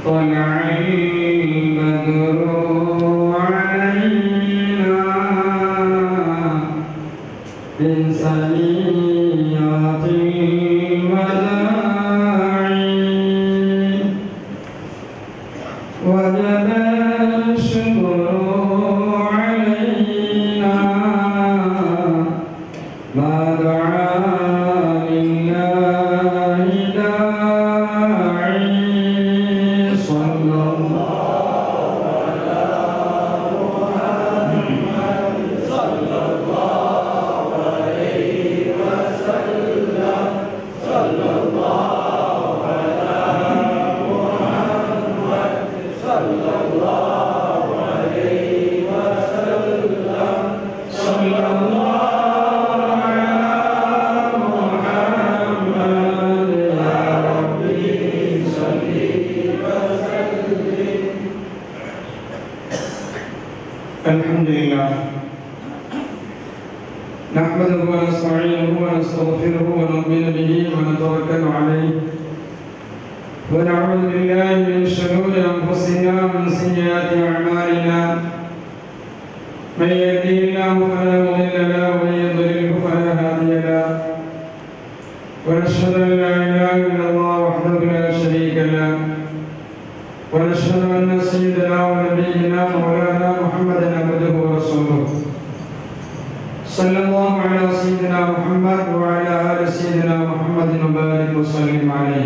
طلع البدر علينا من سنيات الوداع وجب الشكر علينا ما دعا لله داعي صلى الله صلى الله على محمد يا ربي صل الحمد لله نحمده ونستعينه ونستغفره ونؤمن به ونتوكل عليه ونعوذ بالله من شرور انفسنا ومن سيئات اعمالنا من يهده الله فلا مضل له ومن يضلله فلا هادي له ونشهد ان لا اله الا الله وحده لا شريك له ونشهد ان سيدنا ونبينا مولانا محمدا عبده ورسوله صلى الله على سيدنا محمد وعلى ال سيدنا محمد وبارك وسلم عليه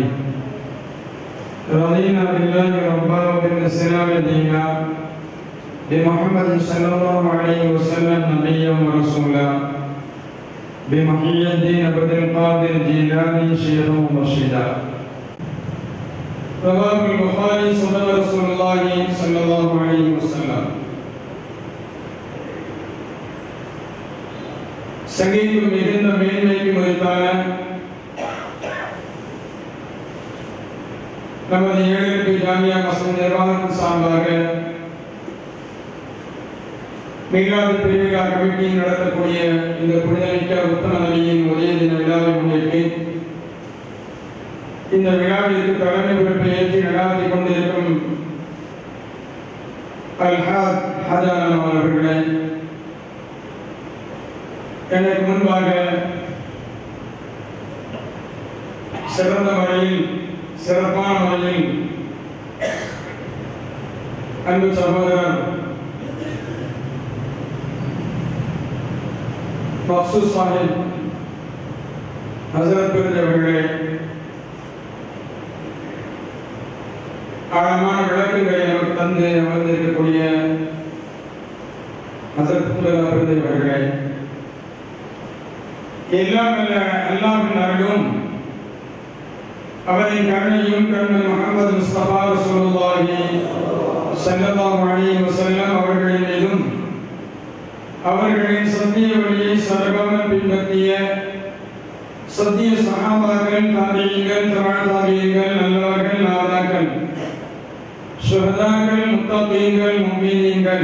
رضينا بالله ربا وبالاسلام دينا بمحمد صلى الله عليه وسلم نبيا ورسولا بمحيي الدين بدر القادر جيلاني شيخا ومرشدا رواه البخاري صدق رسول الله صلى الله عليه وسلم சங்கீதம் மிகுந்த மேன்மைக்கு மதித்தான நமது ஏழு ஜாமியா மசூத் நிர்வாகத்தின் சார்பாக மீளாது பிரிவிழா கமிட்டியில் நடத்தக்கூடிய இந்த புனிதமிக்க உத்தம நபியின் உதய தின விழாவை முன்னிட்டு இந்த விழாவிற்கு தலைமை பொறுப்பை ஏற்றி நடாத்தி கொண்டிருக்கும் அல்ஹாத் ஹஜானம் அவர்களே எனக்கு முன்பாக சிறந்த முறையில் சிறப்பான முறையில் அன்பு சகோதரர் மக்சூஸ் சாஹிப் ஹசரத் பிரிஞ்ச அவர்களே ஆழமான விளக்கங்களை நமக்கு தந்து அமர்ந்திருக்கக்கூடிய ஹசரத் பிரிஞ்ச அவர்களே எல்லாம் அல்ல அல்லாஹின் அருளும் அவரின் கருணையும் கருணை முகமது முஸ்தபா ரசூலுல்லாஹி ஸல்லல்லாஹு அலைஹி வஸல்லம் அவர்களின் மீதும் அவர்களின் சத்திய வழியை சரகாமல் பின்பற்றிய சத்திய சகாபாக்கள் தாபியங்கள் தமிழ் தாபியங்கள் நல்லவர்கள் நாதாக்கள் சுகதாக்கள் முத்தபீங்கள் மும்மீனீங்கள்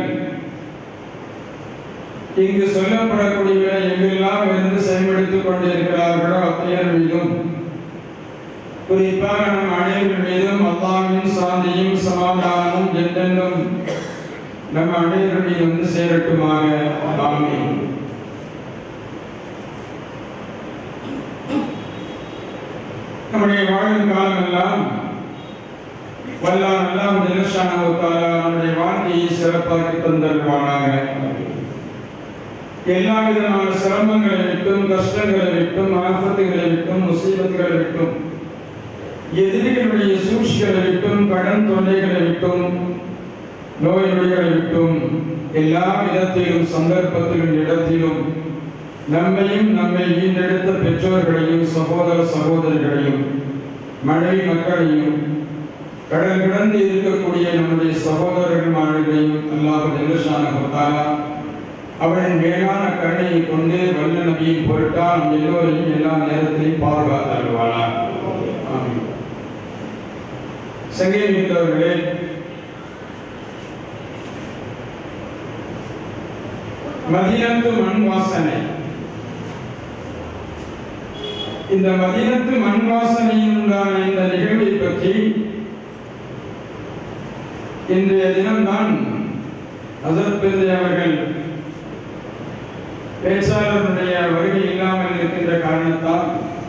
இங்கு சொல்லப்படக்கூடிய எங்கெல்லாம் இருந்து செயல்படுத்திக் கொண்டிருக்கிறார்களோ அத்தையர் மீதும் குறிப்பாக நம் அனைவர்கள் மீதும் அல்லாவின் சாந்தியும் சமாதானமும் என்றென்றும் நம் அனைவர்கள் மீது வந்து சேரட்டுமாக ஆமீன் நம்முடைய வாழும் காலமெல்லாம் வல்லான் எல்லாம் நிலசானவத்தால நம்முடைய வாழ்க்கையை சிறப்பாக்கி தந்தருவானாக எல்லா விதமான சிரமங்களை விட்டும் கஷ்டங்களை விட்டும் ஆபத்துகளை விட்டும் முசீபத்துகளை விட்டும் எதிரிகளுடைய சூழ்ச்சிகளை விட்டும் கடன் தொல்லைகளை விட்டும் நோய் நொடிகளை விட்டும் எல்லா விதத்திலும் சந்தர்ப்பத்திலும் இடத்திலும் நம்மையும் நம்மை ஈண்டெடுத்த பெற்றோர்களையும் சகோதர சகோதரிகளையும் மனைவி மக்களையும் கடல் கடந்து இருக்கக்கூடிய நம்முடைய சகோதரர்கள் மாணவர்களையும் அல்லாஹ் நிலசான அவரின் மேலான கருணையை கொண்டு வல்ல நபியின் பொருட்டால் நம் எல்லோரையும் எல்லா நேரத்திலையும் பாதுகாத்தருவானா ஆமீன் சங்கீதவர்களே மதினத்து மண் வாசனை இந்த மதினத்து மண் வாசனையில் உண்டான இந்த நிகழ்வை பற்றி இன்றைய தினம்தான் ஹசரத் பிந்தை அவர்கள் பேச்சாளருடைய வருகை இல்லாமல் இருக்கின்ற காரணத்தால்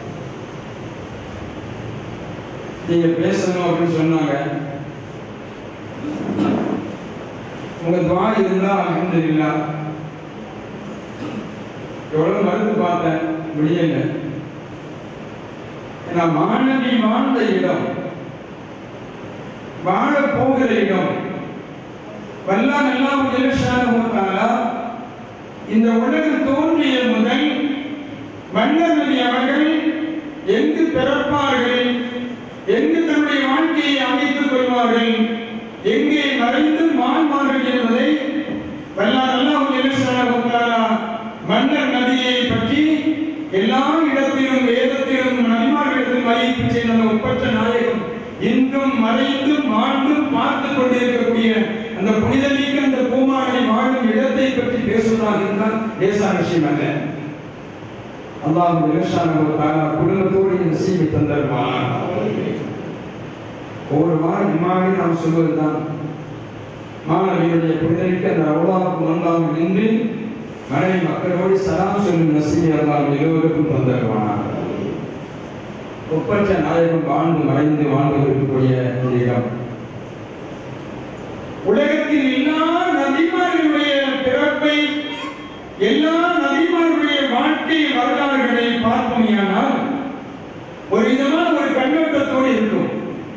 நீங்க பேசணும் அப்படின்னு சொன்னாங்க உங்க துவா இருந்தா அலமதுல்லா எவ்வளவு மருந்து பார்த்தேன் முடியல ஏன்னா மாணவி வாழ்ந்த இடம் வாழ போகிற இடம் வல்லான் எல்லாம் இலட்சானுத்தாலா இந்த உலகம் தோன்றிய முதல் மன்னர் நபி அவர்கள் எங்கு பிறப்பார்கள் எங்கு தன்னுடைய வாழ்க்கையை அமைத்துக் கொள்வார்கள் எங்கே மறைந்து வாழ்வார்கள் என்பதை வல்லார் அல்லாஹ் இலட்சானுத்தாலா மன்னர் நபியை பற்றி எல்லா இடத்திலும் வேதத்திலும் நபிமார்களிடத்தில் அறிவிப்பு செய்த அந்த ஒப்பற்ற நாயகம் இன்றும் மறைந்து வாழ்ந்து பார்த்து கொண்டிருக்கக்கூடிய அந்த புனிதமிக்க அந்த பூமானை வாழும் இடத்தை பற்றி பேசுவதாக இருந்தால் லேசான விஷயம் அல்ல அல்லாஹ் இலட்சான குடும்பத்தோடு இந்த சீமை தந்தருவான் ஒவ்வொரு வாரம் இம்மாவே நாம் சொல்வதுதான் மாணவியுடைய புனிதமிக்க அந்த அவ்வளவுக்கு முன்பாக நின்று மனைவி மக்களோடு சலாம் சொல்லும் நசீமை அல்லாம் எல்லோருக்கும் தந்தருவானார் ஒப்பற்ற நாயகம் வாழ்ந்து மறைந்து வாழ்ந்து இருக்கக்கூடிய இந்த இடம் உலகத்தில் எல்லா நபிமார்களுடைய பிறப்பை எல்லா நபிமார்களுடைய வாழ்க்கை வரலாறுகளை பார்ப்போமையானால் ஒரு விதமான ஒரு கண்ணோட்டத்தோடு இருக்கும்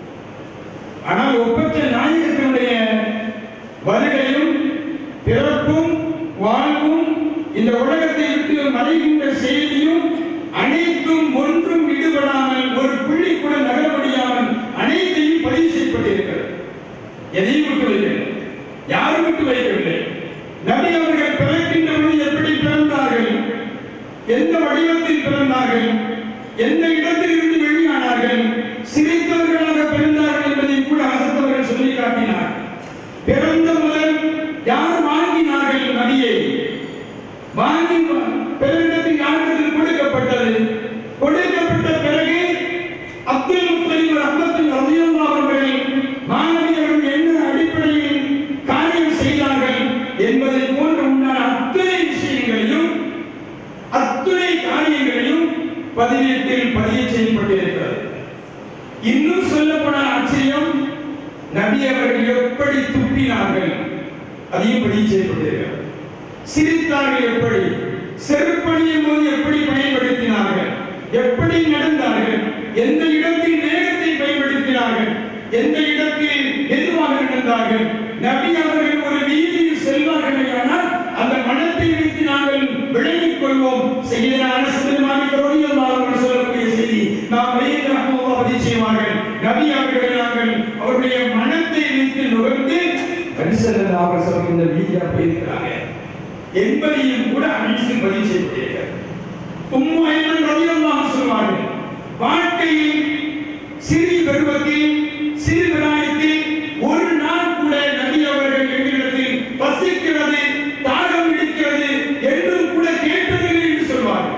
ஆனால் ஒப்பற்ற நாயகத்தினுடைய வருகையும் பிறப்பும் வாழ்வும் இந்த உலகத்தை விட்டு மறைகின்ற செய்தியும் அனைத்தும் ஒன்றும் ஈடுபடாமல் ஒரு புள்ளி கூட நகர முடியாமல் அனைத்தையும் பதிவு செய்யப்பட்டிருக்கிறது எதையும் விட்டு வைக்கவில்லை யாரும் விட்டு வைக்கவில்லை நபி அவர்கள் பிறக்கின்ற பொழுது எப்படி பிறந்தார்கள் எந்த வடிவத்தில் பிறந்தார்கள் எந்த இடத்தில் இருந்து வெளியானார்கள் சிரித்தவர்களாக பிறந்தார்கள் என்பதை கூட அசத்தவர்கள் சொல்லி காட்டினார் பிறந்த முதல் யார் வாங்கினார்கள் நபியை வாங்கி பிறந்ததில் யாருக்கு கொடுக்கப்பட்டது கொடுக்கப்பட்ட பிறகு அப்துல் முத்தலிம் ரஹ்மத்துல் ரலியல்லாஹு அவர்கள் மாணவியர்கள் என்ன அடிப்படையில் காரியம் செய்தார்கள் என்பதை போன்ற உண்டான அத்தனை விஷயங்களையும் அத்துணை காரியங்களையும் பதிவேட்டில் பதிய செய்யப்பட்டிருக்கிறது இன்னும் சொல்லப்போனால் ஆச்சரியம் நபி அவர்கள் எப்படி துப்பினார்கள் அதையும் பதிவு செய்யப்பட்டிருக்கிறது சிரித்தார்கள் எப்படி செருப்பணியும் போது எப்படி பயன்படுத்தினார்கள் எப்படி நடந்தார்கள் எந்த இடத்தில் வேகத்தை பயன்படுத்தினார்கள் எந்த இடத்தில் எதுவாக நடந்தார்கள் நபி அவர்கள் ஒரு வீதியில் செல்வார்கள் ஆனால் அந்த மனத்தை வைத்து நாங்கள் விளங்கிக் கொள்வோம் செய்தனான அவர்கள் சொல்லக்கூடிய செய்தி நாம் வெளியிடமாக பதிவு செய்வார்கள் நபி அவர்களை நாங்கள் அவருடைய மனத்தை வைத்து நுகர்ந்து பரிசல் அவர்கள் இந்த வீதியா போயிருக்கிறாங்க என்பதையும் கூட அனைத்தும் பதிவு செய்யப்பட்டிருக்கிறது உம்மு ஐமன் ரலியல்லாஹு சொல்வார்கள் வாழ்க்கையில் சிறு பருவத்தில் சிறு விராயத்தில் ஒரு நாள் கூட நபி அவர்கள் எங்களிடத்தில் பசிக்கிறது தாகம் இருக்கிறது என்றும் கூட கேட்டதில்லை என்று சொல்வார்கள்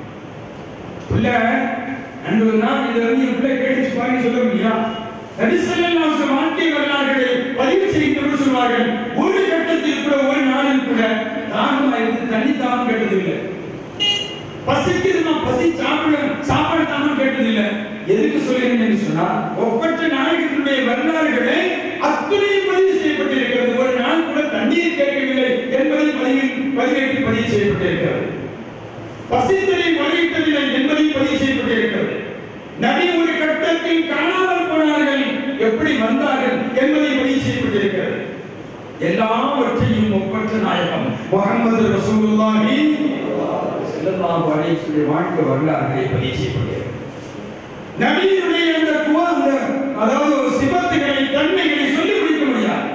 புள்ள அன்று ஒரு நாள் இதை வந்து என் பிள்ளை கேட்டுச்சு பாருங்க சொல்ல முடியா நபி ஸல்லல்லாஹு அலைஹி வஸல்லம் வாழ்க்கை வரலாறுகளை பதிவு செய்தவர் சொல்வார்கள் ஒரு கட்டத்தில் கூட ஒரு நாளில் கூட தாகமா இருந்து தண்ணி தாகம் கேட்டதில்லை பசிக்குதுமா பசி சாப்பிட சாப்பாடு தாகம் கேட்டதில்லை எதுக்கு சொல்லுகிறேன் என்று சொன்னால் ஒப்பற்ற நாயகத்தினுடைய வரலாறுகளை அத்துணையும் பதிவு செய்யப்பட்டிருக்கிறது ஒரு நாள் கூட தண்ணீர் கேட்கவில்லை என்பதை பதிவில் பதிவேற்றி பதிவு செய்யப்பட்டிருக்கிறது பசித்தலை வழியிட்டதில்லை என்பதை பதிவு செய்யப்பட்டிருக்கிறது நபி ஒரு கட்டத்தில் காணாமல் போனார்கள் எப்படி வந்தார்கள் என்பதை பதிவு செய்யப்பட்டிருக்கிறது எல்லாவற்றையும் ஒப்பற்ற நாயகம் முகமது ரசூலுல்லாஹி ஸல்லல்லாஹு அலைஹி வஸல்லம் வாழ்க்கை வரலாறுகளை பதிவு செய்யப்பட்டிருக்கிறது நபியினுடைய அந்த குவா அந்த அதாவது ஒரு சிபத்துகளை தன்மைகளை சொல்லி முடிக்க முடியாது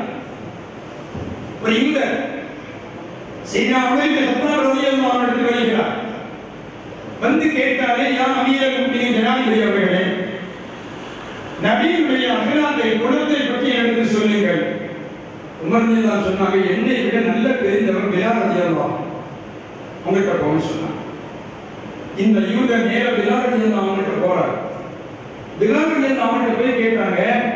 ஒரு இந்த சீனா உலகில் ஹத்தார் ரலியல்லாஹு அன்ஹு எடுத்து வருகிறார் வந்து கேட்டாலே யா அமீரல் முஃமினீன் ஜனாதிபதி அவர்களே நபியினுடைய அகலாத்தை குணத்தை பற்றி எனக்கு சொல்லுங்கள் உமர் தான் சொன்னாங்க என்னை விட நல்ல தெரிந்தவர் பிலால் ரலியல்லாஹு உங்கள்கிட்ட போக சொன்னாங்க இந்த யூதர் நேர பிலால் ரலியல்லாஹு அவங்ககிட்ட போறார் பிலால் ரலியல்லாஹு அவங்ககிட்ட போய் கேட்டாங்க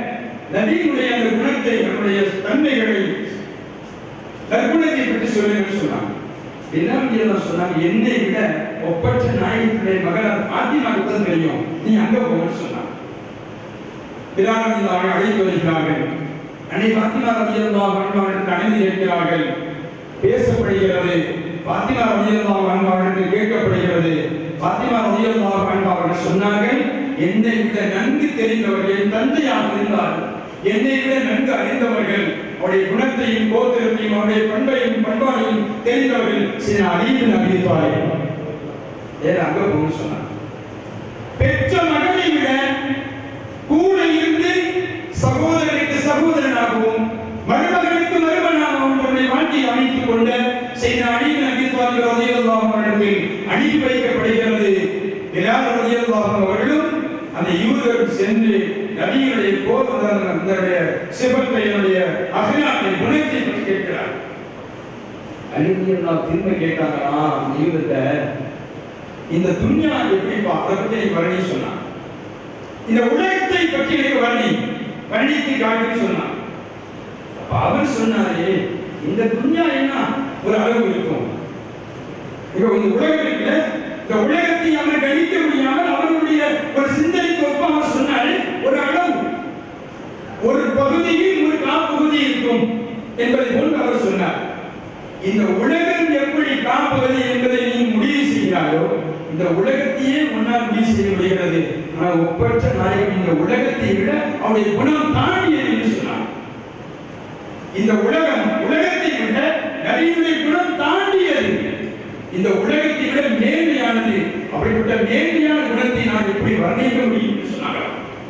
நபியினுடைய அந்த குணத்தை நம்முடைய தன்மைகளை நற்குணத்தை பற்றி சொல்லுங்கன்னு சொன்னாங்க என்ன முடியலாம் சொன்னாங்க என்னை விட ஒப்பற்ற நாயகனுடைய மகளார் பாத்திமாவுக்கு தான் தெரியும் நீ அங்க போகணும்னு சொன்னாங்க பிலாரதியாக அழைத்து வருகிறார்கள் அன்னை பாத்திமா ரதியல்லாஹு அன்ஹாவிற்கு அனுமதி இருக்கிறார்கள் பேசப்படுகிறது பாத்திமா ரதியல்லாஹு அன்ஹாவிற்கு கேட்கப்படுகிறது பாத்திமா ரதியல்லாஹு அன்ஹாவிற்கு சொன்னார்கள் என்னை விட நன்கு தெரிந்தவர்கள் என் தந்தையாக இருந்தார் என்னை விட நன்கு அறிந்தவர்கள் அவருடைய குணத்தையும் கோத்திரத்தையும் அவருடைய பண்பையும் பண்பாடையும் தெரிந்தவர்கள் சில அறிவின் அறிவித்தார்கள் ஏன் அங்க போகணும்னு சொன்னாங்க பெற்ற மகனை விட கூட இருந்து சகோதரனுக்கு சகோதரனாகவும் மருமகனுக்கு மருமனாகவும் தன்னுடைய வாழ்க்கையை அமைத்துக் கொண்ட செய்த அணியின் அகித்வார்கள் ரதியல்லாஹு அவர்கள் அனுப்பி வைக்கப்படுகிறது பிலால் ரதியல்லாஹு அவர்களும் அந்த யூதர்கள் சென்று நபியுடைய போதனுடைய சிவத்தையுடைய அகிலாத்தை குணத்தை பற்றி கேட்கிறார் அலிரதியல்லாஹு திரும்ப கேட்டாங்களா அந்த யூதத்தை இந்த துன்யா எப்படி அதை பற்றி நீ வர்ணி சொன்னான் இந்த உலகத்தை பற்றி எனக்கு வர்ணி வர்ணித்து காட்டி சொன்னான் அப்ப அவர் சொன்னாரே இந்த துன்யா என்ன ஒரு அளவு இருக்கும் இங்க இந்த உலகம் இருக்குல்ல இந்த உலகத்தை அவர் கணிக்க முடியாமல் அவருடைய ஒரு சிந்தனைக்கு ஒப்ப அவர் சொன்னாரு ஒரு அளவு ஒரு பகுதியில் ஒரு காப்பகுதி இருக்கும் என்பதை போன்று அவர் சொன்னார் இந்த உலகம் எப்படி காப்பது என்பதை நீ முடிவு செய்கிறாயோ இந்த உலகத்தையே முன்னால் முடிவு செய்ய முடிகிறது ஆனால் ஒப்பற்ற நாயகன் இந்த உலகத்தை விட அவருடைய குணம் தாண்டியது என்று சொன்னார் இந்த உலகம் உலகத்தை விட நபியுடைய குணம் தாண்டியது இந்த உலகத்தை விட மேன்மையானது அப்படிப்பட்ட மேன்மையான குணத்தை நான் எப்படி வர்ணிக்க முடியும் என்று சொன்னார்கள்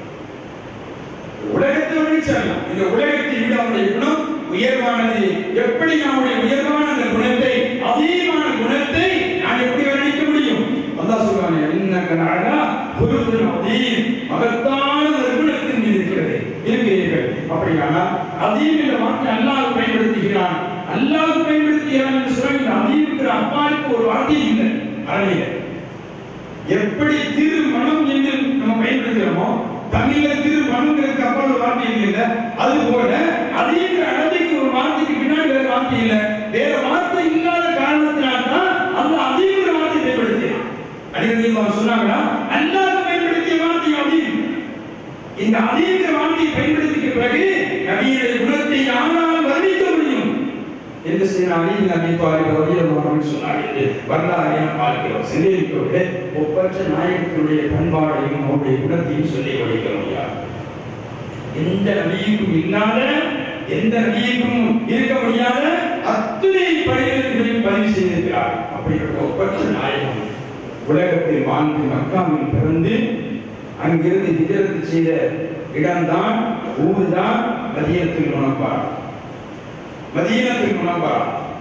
உலகத்தை வர்ணிச்சிடலாம் இந்த உலகத்தை விட அவருடைய குணம் உயர்வானது எப்படி நம்முடைய உயர்வான அந்த குணத்தை அதிகமான குணத்தை நான் எப்படி வர்ணிக்க முடியும் அல்லாஹ் சொல்றாங்க இன்னக நஅலா குருதுன் அதீம் மகத்தான ஒரு குணத்தின் மீது இருக்கிறது இருக்கிறீர்கள் அப்படியானால் அதீம் என்ற வார்த்தை அல்லாஹ் பயன்படுத்துகிறான் அல்லாஹ் பயன்படுத்துகிறான் என்று சொன்னால் இந்த அதீம்ங்கிற அப்பாலுக்கு ஒரு வார்த்தை இல்லை அரபியில எப்படி திருமணம் என்று நம்ம பயன்படுத்துகிறோமோ தமிழ்ல திருமணங்கிறதுக்கு அப்பால் ஒரு வார்த்தை இல்லை அது போல அதீங்கிற அரபிக்கு ஒரு வார்த்தைக்கு பின்னாடி வேற வார்த்தை இல்லை வேற வார்த்தை இல்லாத காரணத்தினால தான் அந்த அதீங்கிற வார்த்தை பயன்படுத்தினான் அடிக்கடி சொன்னாங்களா அல்லாஹ் பயன்படுத்திய வார்த்தை அதீம் இந்த அதீங்கிற வார்த்தையை பயன்படுத்திய பிறகு நபியுடைய குணத்தை யாரால் வர்ணிக்க முடியும் என்று செய்த அலியின் நபி தாலிப் ரலியல்லாஹு சொன்னார்கள் வரலாறு நாம் பார்க்கிறோம் சிந்திக்கிறோம் ஒப்பற்ற நாயகத்தினுடைய பண்பாடையும் அவருடைய குணத்தையும் சொல்லி கொடுக்க முடியாது எந்த நபியுக்கும் இல்லாத எந்த நபியுக்கும் இருக்க முடியாத அத்துணை படிகளுக்கு பதிவு செய்திருக்கிறார் அப்படிப்பட்ட ஒப்பற்ற நாயகம் உலகத்தில் வாழ்ந்து மக்காவில் பிறந்து அங்கிருந்து ஹிஜரத்து செய்த இடம்தான் ஊர்தான் மதியத்தில் உணப்பார் மதீனத்தில் முனவரா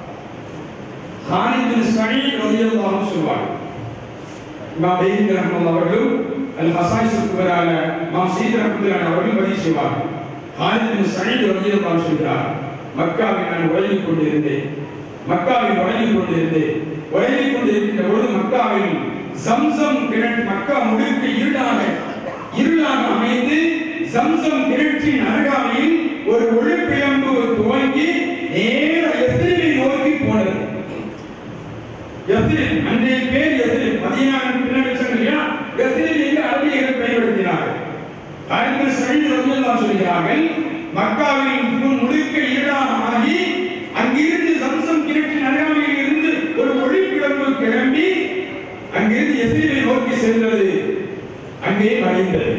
ஹாலித் பின் சயீத் ரலியல்லாஹு அன்ஹு சொல்வார் இமாம் பைஹகி ரஹ்மத்துல்லாஹி அவர்களும் அல் ஹசாயிஸ் குபரான இமாம் சீத் ரஹ்மத்துல்லாஹி அவர்களும் பதிவு செய்வார் ஹாலித் பின் சயீத் ரலியல்லாஹு அன்ஹு சொல்கிறார் மக்காவில் நான் உறங்கிக் கொண்டிருந்தேன் மக்காவில் உறங்கிக் கொண்டிருந்தேன் உறங்கிக் கொண்டிருக்கின்ற பொழுது மக்காவில் ஜம்சம் கிணற்று மக்கா முழுக்க இருளாக இருளாக அமைந்து ஜம்சம் கிணற்றின் அருகாமையில் ஒரு ஒளிப்பிழம்பு துவங்கி நேர எஸ்ரிலை நோக்கி போனது எஸ்ரில் அன்றைய பேர் எஸ்ரில் மதியனாவின் பின்னாடி வச்சாங்க இல்லையா எஸ்ரில் என்று அரபியர்கள் பயன்படுத்தினார்கள் காயங்கள் சைடு ரலியல்லாஹு சொல்கிறார்கள் மக்காவில் முழுக்க இருளாக ஆகி அங்கிருந்து சம்சம் கிணற்றின் அருகாமையில் இருந்து ஒரு ஒளிப்பிழம்பு கிளம்பி அங்கிருந்து எஸ்ரிலை நோக்கி சென்றது அங்கே மறைந்தது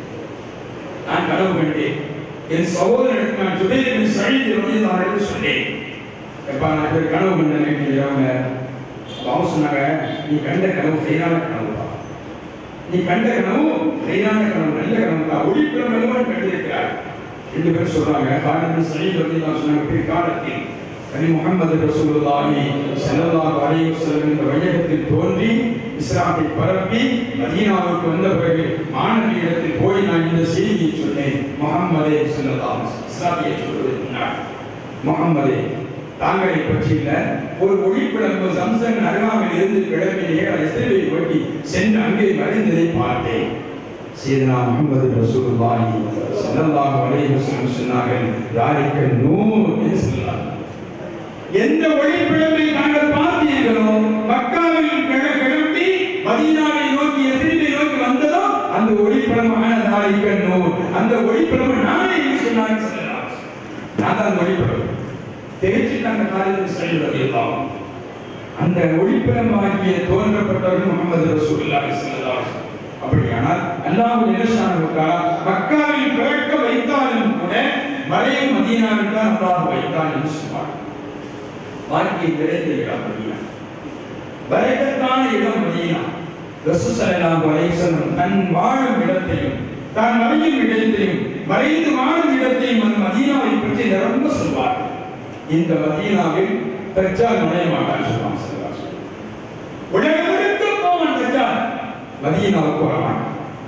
நான் கனவு கண்டேன் என் சகோதரனுக்கு நான் ஜுபைர் சழித்து ரலியல்லாஹு அன்ஹு சொன்னேன் எப்பா நான் ஒரு கனவு கண்டேன் இரவுல அவங்க சொன்னாங்க நீ கண்ட கனவு கைதான கனவு தான் நீ கண்ட கனவு கைதான கனவு நல்ல கனவு தான் ஒளிப்புறம் எல்லாம் கண்டிருக்கிறார் ரெண்டு பேரும் சொல்றாங்க காரணம் சலீம் ரலியல்லாஹு சொன்னாங்க பிற்காலத்தில் நபி முகமது ரசூலுல்லாஹி ஸல்லல்லாஹு அலைஹி வஸல்லம் இந்த வையகத்தில் தோன்றி இஸ்லாத்தை பரப்பி மதீனாவுக்கு வந்த பிறகு மாணவியிடத்தில் போய் நான் இந்த செய்தியை சொன்னேன் முகம்மதே ஸல்லல்லாஹு அலைஹி வஸல்லம் இஸ்லாத்தை சொல்வதற்கு முன்னாடி முகம்மதே தாங்களை பற்றியில்ல ஒரு ஒளிப்பிழம்பு சம்சன் அருகாமையில் இருந்து கிளம்பினே இஸ்ரேலை நோக்கி சென்று அங்கே மறைந்ததை பார்த்தேன் சீதனா முகமது ரசூலுல்லாஹி ஸல்லல்லாஹு அலைஹி வஸல்லம் சொன்னார்கள் யாரிக்க நூர் என்று சொன்னார்கள் எந்த ஒளிப்பிழம்பை தாங்கள் பார்த்தீர்களோ மக்காவில் கிழ- கிளம்பி மதீனாவை நோக்கி எதிரிலை நோக்கி வந்ததோ அந்த ஒளிப்பிழமான தாரிக்க நூர் அந்த ஒளிப்பிழம்பு நானே என்று சொன்னார்கள் ஸல்லல்லாஹு அலைஹி வஸல்லம். நான் தான் அந்த ஒளிப்பிழம்பு தெரிஞ்சுட்டாங்க காலேஜ் செய்வது எல்லாம் அந்த ஒளிப்பிழமாகிய தோன்றப்பட்டவர்கள் முகமது ரசூலுல்லாஹி ஸல்லல்லாஹு அலைஹி வஸல்லம். அப்படியானால் அல்லாஹ் நிலசானுக்கா மக்காவில் பிறக்க வைத்தாலும் கூட மறையும் மதீனாவில் தான் அல்லாஹ் வைத்தான் என்று சொன்னார் வாழ்க்கையை கிடைத்த இடம் மதீனா பரக்கத்தான இடம் மதீனா ரசூல் ஸல்லல்லாஹு அலைஹி வஸல்லம் தன் வாழும் இடத்தையும் தான் மறையும் இடத்தையும் மறைந்து வாழும் இடத்தையும் அந்த மதீனாவை பற்றி நிரம்ப சொல்வார் இந்த மதீனாவில் தஜ்ஜால் நுழைய மாட்டான் சொல்லுவாங்க ஸல்லல்லாஹு அலைஹி வஸல்லம். உலகம் முழுக்க போவான் தஜ்ஜால் மதீனாவுக்கு வரமாட்டான்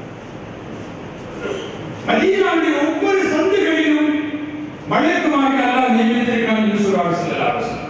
மதீனாவுடைய ஒவ்வொரு சந்துகளிலும் மலக்குமாரி அல்லாஹ் நியமித்திருக்கிறான் என்று சொல்றாங்க ஸல்லல்லாஹு அலைஹி வஸல்லம்.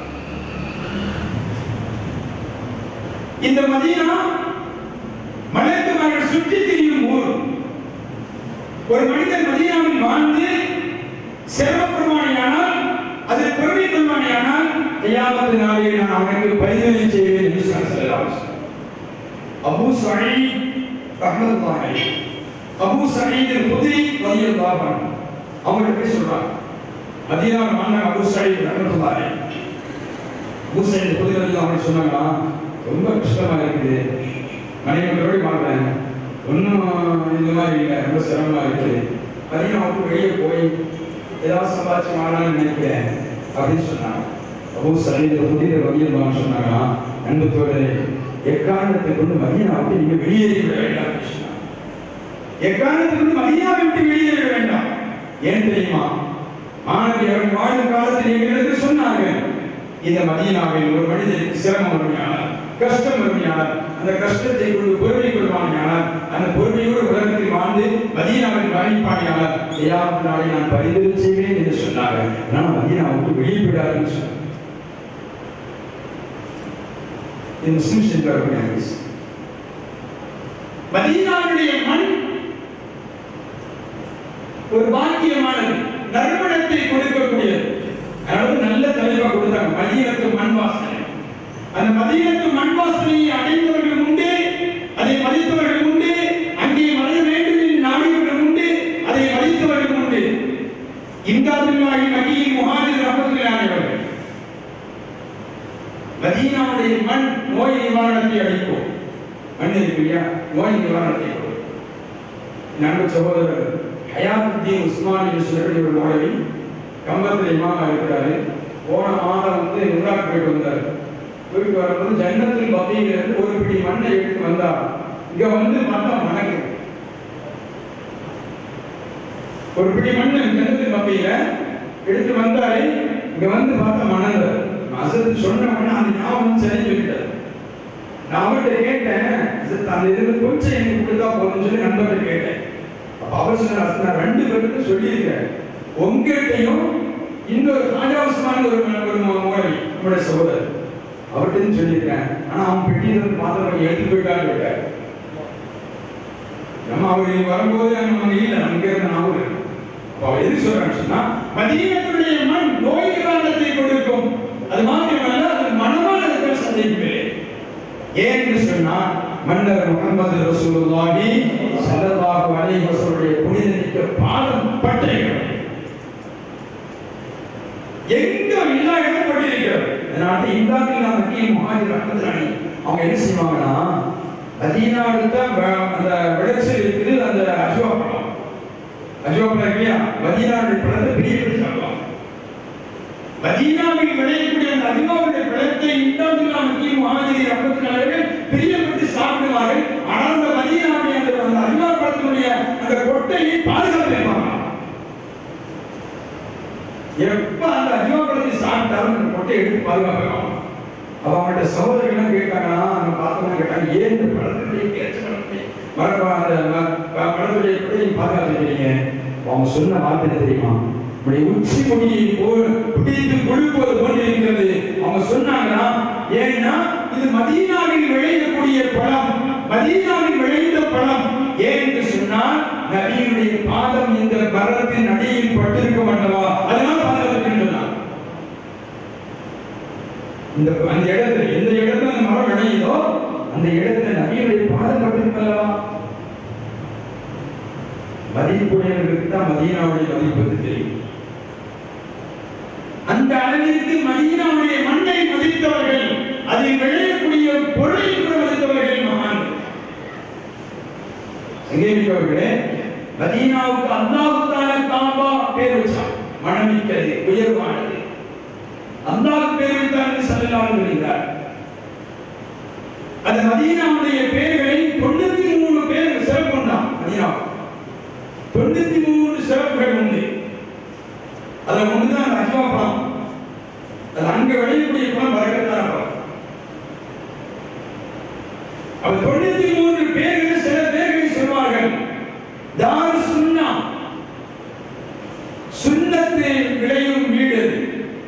இந்த மதீனா மலக்குமார்கள் சுற்றி திரியும் ஊர் ஒரு மனிதன் மதீனாவில் வாழ்ந்து சிரமப்படுவானையானால் அதில் பெருமை கொள்வானையானால் கையாமத்து நாளில் நான் அவனுக்கு பரிந்துரை செய்வேன் என்று சொன்னார் ஸல்லல்லாஹு அலைஹி வஸல்லம். அபூ சயீத் ரஹ்மத்துல்லாஹி அலைஹி அபூ சயீத் al-குத்ரி ரலியல்லாஹு அன்ஹு அவங்க எப்படி சொல்றாங்க மதீனாவில் வாழ்ந்த அபூ சயீத் ரஹ்மத்துல்லாஹி அலைஹி அபூ சயீத் al-குத்ரி ரலியல்லாஹு அன்ஹு சொன்னாங்க ரொம்ப கஷ்டமா இருக்குது மனைவியோடு வாழ்றேன் ஒன்றும் இந்த மாதிரி இல்லை ரொம்ப சிரமமா இருக்குது மதீனாவுக்கு வெளியே போய் ஏதாவது சம்பாதிச்சு வாழலாம்னு நினைக்கிறேன் அப்படின்னு சொன்னாங்க அபூ சயீத் al-குத்ரி ரலியல்லாஹு அன்ஹு சொன்னாங்க அன்பு தோழரே எக்காரணத்தை கொண்டு மதீனாவுக்கு நீங்க வெளியேறி விட வேண்டாம் என்று சொன்னாங்க. எக்காரணத்தை கொண்டு மதீனாவை விட்டு வெளியேற வேண்டாம் ஏன் தெரியுமா மாணவியர் வாழும் காலத்தில் எங்களுக்கு சொன்னாங்க இந்த மதீனாவில் ஒரு மனிதனுக்கு சிரமம் வருமையானால் கஷ்டம் வருமையானால் அந்த கஷ்டத்தை கொண்டு பொறுமை கொள்வானியானால் அந்த பொறுமையோடு உலகத்தில் வாழ்ந்து மதீனாவில் மரணிப்பானியானால் ஏதாவது நாளை நான் பரிந்துரை செய்வேன் என்று சொன்னாங்க நான் மதீனாவுக்கு வெளியிடாதுன்னு சொன்னேன் இது முஸ்லிம் சென்றார்கள் ஹதீஸ் மதீனாவுடைய மண் ஒரு பாக்கியமானது நறுமணத்தை கொடுக்கக்கூடியது அதாவது நல்ல தலைவா கொடுத்தாங்க மதீனத்து மண் வாசனை அந்த மதீனத்து மண் வாசனையை அடைந்தவர்கள் உண்டு அதை மதித்தவர்கள் உண்டு அங்கே வர வேண்டும் என்று நாடியவர்கள் உண்டு அதை மதித்தவர்கள் உண்டு இந்தாதுல்லாஹி மகியின் முஹாஜிர் ரஹமத்துல்லாஹி மதீனாவுடைய மண் நோய் நிவாரணத்தை அளிக்கும் மண் இருக்கு இல்லையா நோய் நிவாரணத்தை கொடுக்கும் நண்பர் சகோதரர் ஹயாத்துத்தீன் உஸ்மான் என்று சொல்லக்கூடிய ஒரு மோடவி கம்பத்தில் இமாமா இருக்கிறாரு போன மாதம் வந்து இம்ராக் போயிட்டு வந்தார் போயிட்டு வரும்போது ஜன்னத்தில் பத்தியிலிருந்து ஒரு பிடி மண்ணை எடுத்து வந்தார் இங்க வந்து பார்த்தா மணக்கு ஒரு பிடி மண் ஜன்னத்தில் பத்தியில எடுத்து வந்தாரு இங்க வந்து பார்த்தா மணந்தார் அசத்து சொன்ன உடனே அந்த ஞாபகம் சரி சொல்லிட்டார் நான் அவர்கிட்ட கேட்டேன் அசத், அந்த இதுல கொஞ்சம் எனக்கு கொடுத்தா போதும்னு சொல்லி நண்பர்கிட்ட கேட்டேன் அப்ப அவர் சொன்னார் நான் ரெண்டு பேருக்கும் சொல்லியிருக்கேன் உங்ககிட்டையும் இன்னொரு ராஜா உஸ்மான் ஒரு ம- ஒரு ம- மோடி நம்முடைய சகோதரர் அவர்கிட்ட சொல்லியிருக்கேன் ஆனா அவன் பெட்டியில இருந்து பாத்திரம் எடுத்து போயிட்டான்னு விட்டார் நம்ம அவர் இங்க வரும்போது நம்ம இல்ல நமக்கு இருந்த நாவல் இருக்கு. அப்ப அவர் எது சொல்றான்னு சொன்னா மதீனத்துடைய மண் நோய் நிவாரணத்தை கொடுக்கும் அது மாத்திரமல்ல அது மனமான இருக்கிற சந்தேகமில்லை ஏன் என்று சொன்னால் மன்னர் முகமது ரசூலுல்லாஹி ஸல்லல்லாஹு அலைஹி வஸல்லுடைய புனிதமிக்க பாதம் பற்றிருக்கிறது எங்கும் எல்லா இடம் பட்டிருக்கிறது அதனால இந்தாக்கில் மத்திய முகாஜிர் ரஹமத்துல்லாஹி அவங்க என்ன செய்வாங்கன்னா மதீனாவில் தான் வ- அந்த விளைச்சல் இருக்குது அந்த அஜுவா பழம் அஜுவா பழம் இல்லையா மதீனாவுடைய பழத்தை பெரிய பெரிய சாப்பிடுவாங்க மதீனாவில் விளையக்கூடிய அந்த அஜுவாவுடைய பழத்தை இந்தாக்கில் மத்திய முகாஜிர் ரஹமத்துல்லாஹி பிரியப்பட்டு சாப்பிடுவார்கள் ஆனால் அந்த மதீனாவுடைய அந்த அந்த அஜுவா பழத்தினுடைய அந்த கொட்டையை பாதுகாத்து வைப்பாங்க எப்ப அந்த அஜீவபலத்தை சாப்பிட்டாலும் அந்த கொட்டையை எடுத்து பாதுகாக்கலாம் அவ அவங்கள்ட்ட சகோதரிகளும் கேட்டாங்கன்னா அவங்க பார்த்தவங்க கேட்டாங்க ஏன் இந்த பழத்துடைய பேச்சு பழத்தை மரபா அந்த ம- ப- பழத்துடைய எப்படி நீங்க பாதுகாத்துக்கிறீங்க அவங்க சொன்ன வார்த்தை என்ன தெரியுமா உடைய உச்சி முடியை போல் பிடித்து கொழுப்பது போல் இருக்கிறது அவங்க சொன்னாங்கன்னா ஏன்னா இது மதீனாவில் விளையக்கூடிய பழம் மதீனாவில் விளைந்த பழம் ஏன் என்று சொன்னால் நபியினுடைய பாதம் இந்த மரத்தின் அடியில் பட்டிருக்கும் அல்லவா அதனால் பாதுகாத்துன்னு சொன்னான் இந்த அந்த இடத்துல எந்த இடத்துல அந்த மரம் விளையுதோ அந்த இடத்துல நபியுடைய பாதம் பட்டிருக்கும் அல்லவா மதிப்புடையவர்களுக்கு தான் மதீனாவுடைய மதிப்பு வந்து தெரியும் அந்த அளவிற்கு மதீனாவுடைய மண்ணை மதித்தவர்கள் அதில் விளையக்கூடிய பொருளை கூட மதித்தவர்கள் மகான் சங்கேமிக்கவர்களே மதீனாவுக்கு அல்லாஹுத்தான காபா பேர் வச்சான் மனமிக்கது உயர்வானது அல்லாஹ் பேர் வைத்தான் சல்லல்லாஹு வருகிறார் அந்த மதீனாவுடைய பேர்களை தொண்ணூத்தி மூணு பேர் சிறப்பு உண்டாம் மதீனா தொண்ணூத்தி மூணு சிறப்புகள் உண்டு அதுல ஒண்ணுதான் அந்த அஜ்வா பழம் அது அங்க விளையக்கூடிய பழம் வரக்கத்தான பழம் அப்ப தொண்ணூத்தி மூன்று பேர்கள் சில பேர்கள் சொல்வார்கள் தார் சுன்னா சுண்ணத்து விளையும் வீடு அது.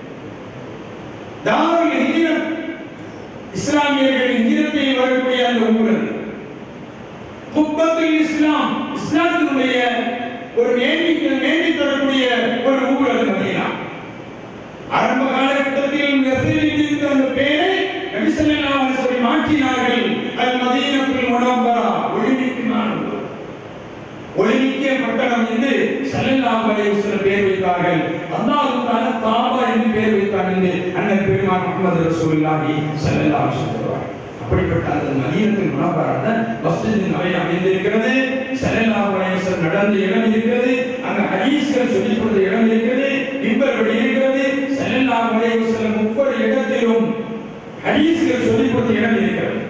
தாருல் ஹிஜ்ரத் இஸ்லாமியர்களின் ஹிஜ்ரத்தில் வரக்கூடிய அந்த ஊர் அது குப்பத்துல் இஸ்லாம் இஸ்லாத்தினுடைய ஒரு மேன்மை மேன்மை தரக்கூடிய ஒரு ஊர் அது மதீனா ஆரம்ப காலகட்டத்தில் யஸ்ரிபில் இருந்த அந்த பெயரை நபி ஸல்லல்லாஹு அலைஹி வஸல்லம் மாற்றினார்கள் அல் மதீனத்துல் முனவ்வரா ஒளிமிக்கமான ஊர் ஒளிமிக்க பட்டணம் என்று ஸல்லல்லாஹு அலைஹி வஸல்லம் பெயர் வைத்தார்கள் அல்லாஹ் தஆலா காபா என்று பெயர் வைத்தான் என்று அண்ணன் பெருமான் முகமது ரசூலுல்லாஹி ஸல்லல்லாஹு அலைஹி வஸல்லம் சொல்றாங்க. அப்படிப்பட்ட அந்த மதீனத்துல் முனவ்வரா தான் மஸ்ஜிதின் அவை அமைந்திருக்கிறது ஸல்லல்லாஹு அலைஹி வஸல்லம் நடந்த இடம் இருக்கிறது அங்க ஹதீஸ்கள் சொல்லிக் கொடுத்த இடம் இருக்கிறது மிம்பர்கள் இருக்கிறது ஸல்லல்லாஹு அலைஹி வஸல்லம் ஒவ்வொரு இடத்திலும் ஹதீஸ்கள் சொல்லிக் கொடுத்த இடம் இருக்கிறது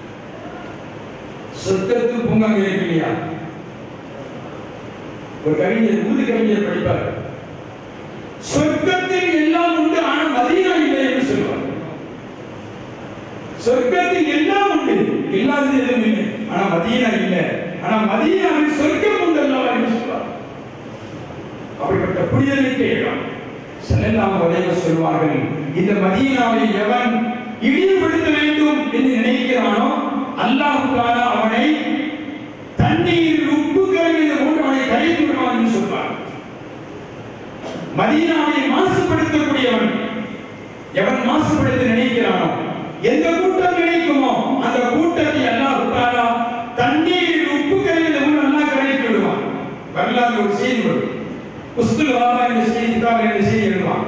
சொர்க்கத்து பூங்காங்க இருக்கு இல்லையா ஒரு கவிஞர் ஊது கவிஞர் படிப்பார் சொர்க்கத்தில் எல்லாம் உண்டு ஆனா மதீனா இல்லை என்று சொல்வார் சொர்க்கத்தில் எல்லாம் உண்டு இல்லாதது எதுவும் இல்லை ஆனா மதீனா இல்லை ஆனா மதீனாவில் சொர்க்கம் உண்டு அல்லவா என்று சொல்வார் அப்படிப்பட்ட புரிதலுக்கு இடம் செல்லலாம் வளைய சொல்வார்கள் இந்த மதீனாவை எவன் இழிவுபடுத்த வேண்டும் என்று நினைக்கிறானோ அல்லாஹ் தாலா அவனை தண்ணீர் உப்பு கலவையை போன்று அவனை கரைத்து விடுவான் என்று சொல்வார் மதீனாவை மாசுபடுத்தக்கூடியவன் எவன் மாசுபடுத்த நினைக்கிறானோ எந்த கூட்டம் நினைக்குமோ அந்த கூட்டத்தை அல்லாஹ் தாலா தண்ணீர் உப்பு கலவையை போன்று அல்லாஹ் கரைத்து விடுவான் வரலாறு ஒரு செய்தி வரும் உஸ்துல் வாபா என்ற செய்தித்தாள் என்ற செய்தி எழுதுவான்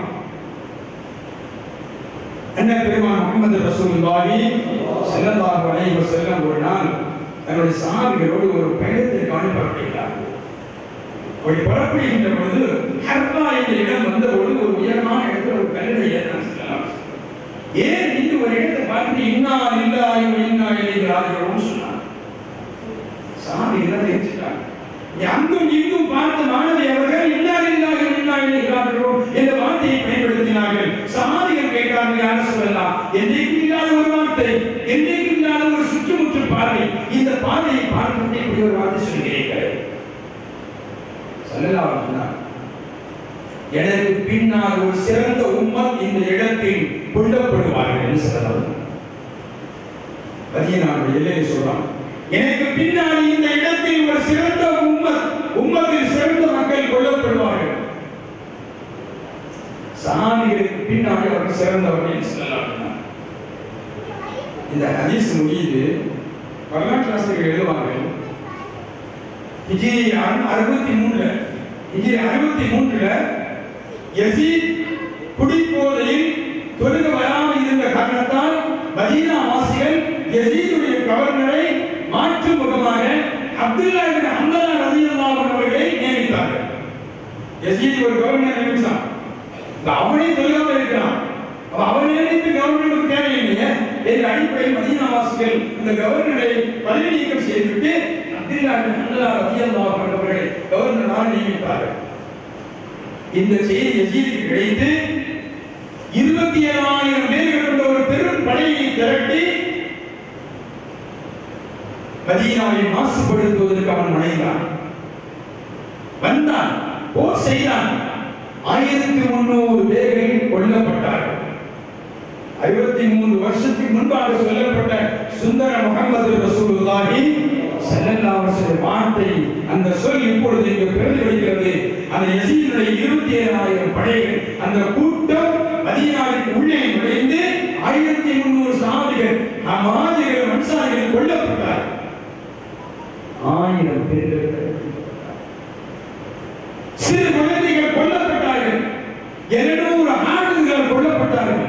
என்ன பெருமான் முகமது ரசூலுல்லாஹி ஸல்லல்லாஹு அலைஹி வஸல்லம் ஒரு நாள் தன்னுடைய சாமிகளோடு ஒரு பயணத்திற்கு அனுப்பப்பட்டார் அப்படி புறப்படுகின்ற பொழுது ஹர்பா என்ற இடம் வந்த பொழுது ஒரு உயரமான இடத்துல ஒரு கல்லறை ஏறினார் ஸல்லல்லாஹு அலைஹி வஸல்லம். ஏன் இந்த ஒரு இடத்தை பார்த்துட்டு இன்னா இல்லாஹி வ இன்னா இலைஹி ராஜிஊன் சொன்னார் சாமி என்ன தெரிஞ்சுட்டாங்க அங்கும் இங்கும் பார்த்த மாணவி அவர்கள் இன்னார் இல்லாஹி வ இன்னா இலைஹி ராஜிஊன் என்ற வார்த்தையை பயன்படுத்தினார்கள் சமாதிகள் கேட்டார்கள் யார சொல்லலாம் என்றைக்கு இல்லாத ஒரு வார்த்தை என்றைக்கு இல்லாத ஒரு சுற்றுமுற்று பார்வை இந்த பார்வையை பார்த்துட்டே இப்படி ஒரு வார்த்தை சொல்கிறீர்கள் சொல்லலாம் சொன்னார் எனக்கு பின்னால் ஒரு சிறந்த உம்மத் இந்த இடத்தில் கொல்லப்படுவார்கள் என்று சொல்லலாம் பதினாறு எல்லையை சொல்றான் எனக்கு பின்னால் இந்த இடத்தில் ஒரு சிறந்த உம்மத் உம்மத்தில் சிறந்த மக்கள் கொல்லப்படுவார்கள் சாமிகளுக்கு பின்னாடி அவர்கள் சிறந்தவர்கள் என்று சொல்லலாம் இந்த ஹதீஸ் முடியுது வரலாற்று ஆசிரியர்கள் எழுதுவார்கள் ஹிஜ்ரி அறுபத்தி மூணுல ஹிஜ்ரி அறுபத்தி மூன்றுல யசீத் குடிப்போதையில் தொழுக வராமல் இருந்த காரணத்தால் மதீனா வாசிகள் யசீதுடைய கவர்னரை மாற்று முகமாக அப்துல்லா இப்னு ஹம்தலா ரலியல்லாஹு அன்ஹு அவர்களை நியமித்தார்கள் யசீத் ஒரு கவர்னர் நியமிச்சான் இப்ப அவனே தொழுகாம இருக்கிறான் அப்ப அவன் நியமித்து கவர்னருக்கு தேவையில்லையே என்ற அடிப்படையில் மதீனா வாசிகள் இந்த கவர்னரை பதவி நீக்கம் செய்துவிட்டு அப்துல்லா இப்னு ஹம்தலா ரலியல்லாஹு அன்ஹு அவர்களை கவர்னராக நியமித்தார்கள் இந்த செய்தி யசீதுக்கு கிடைத்து இருபத்தி ஏழாயிரம் பேர்கள் கொண்ட ஒரு பெரும் படையை திரட்டி மதீனாவை மாசுபடுத்துவதற்கு அவன் முனைந்தான் வந்தான் போர் செய்தான் ஆயிரத்தி முன்னூறு பேர்கள் கொல்லப்பட்டார்கள் அறுபத்தி மூன்று வருஷத்துக்கு முன்பாக சொல்லப்பட்ட சுந்தர முகமது ரசூலுல்லாஹி ஸல்லல்லாஹு அலைஹி வஸல்லம் வார்த்தை அந்த சொல் இப்பொழுது இங்கு பிரதிபலிக்கிறது அந்த யசீதுடைய இருபத்தி ஏழாயிரம் படைகள் அந்த கூட்டம் மதீனாவிற்கு உள்ளே நுழைந்து ஆயிரத்தி முன்னூறு சாதிகள் அமாதிகள் அன்சாரிகள் கொல்லப்பட்டார் ஆயிரம் பேர்கள் சிறு குழந்தைகள் கொல்லப்பட்டார்கள் இருநூறு ஆடுகள் கொல்லப்பட்டார்கள்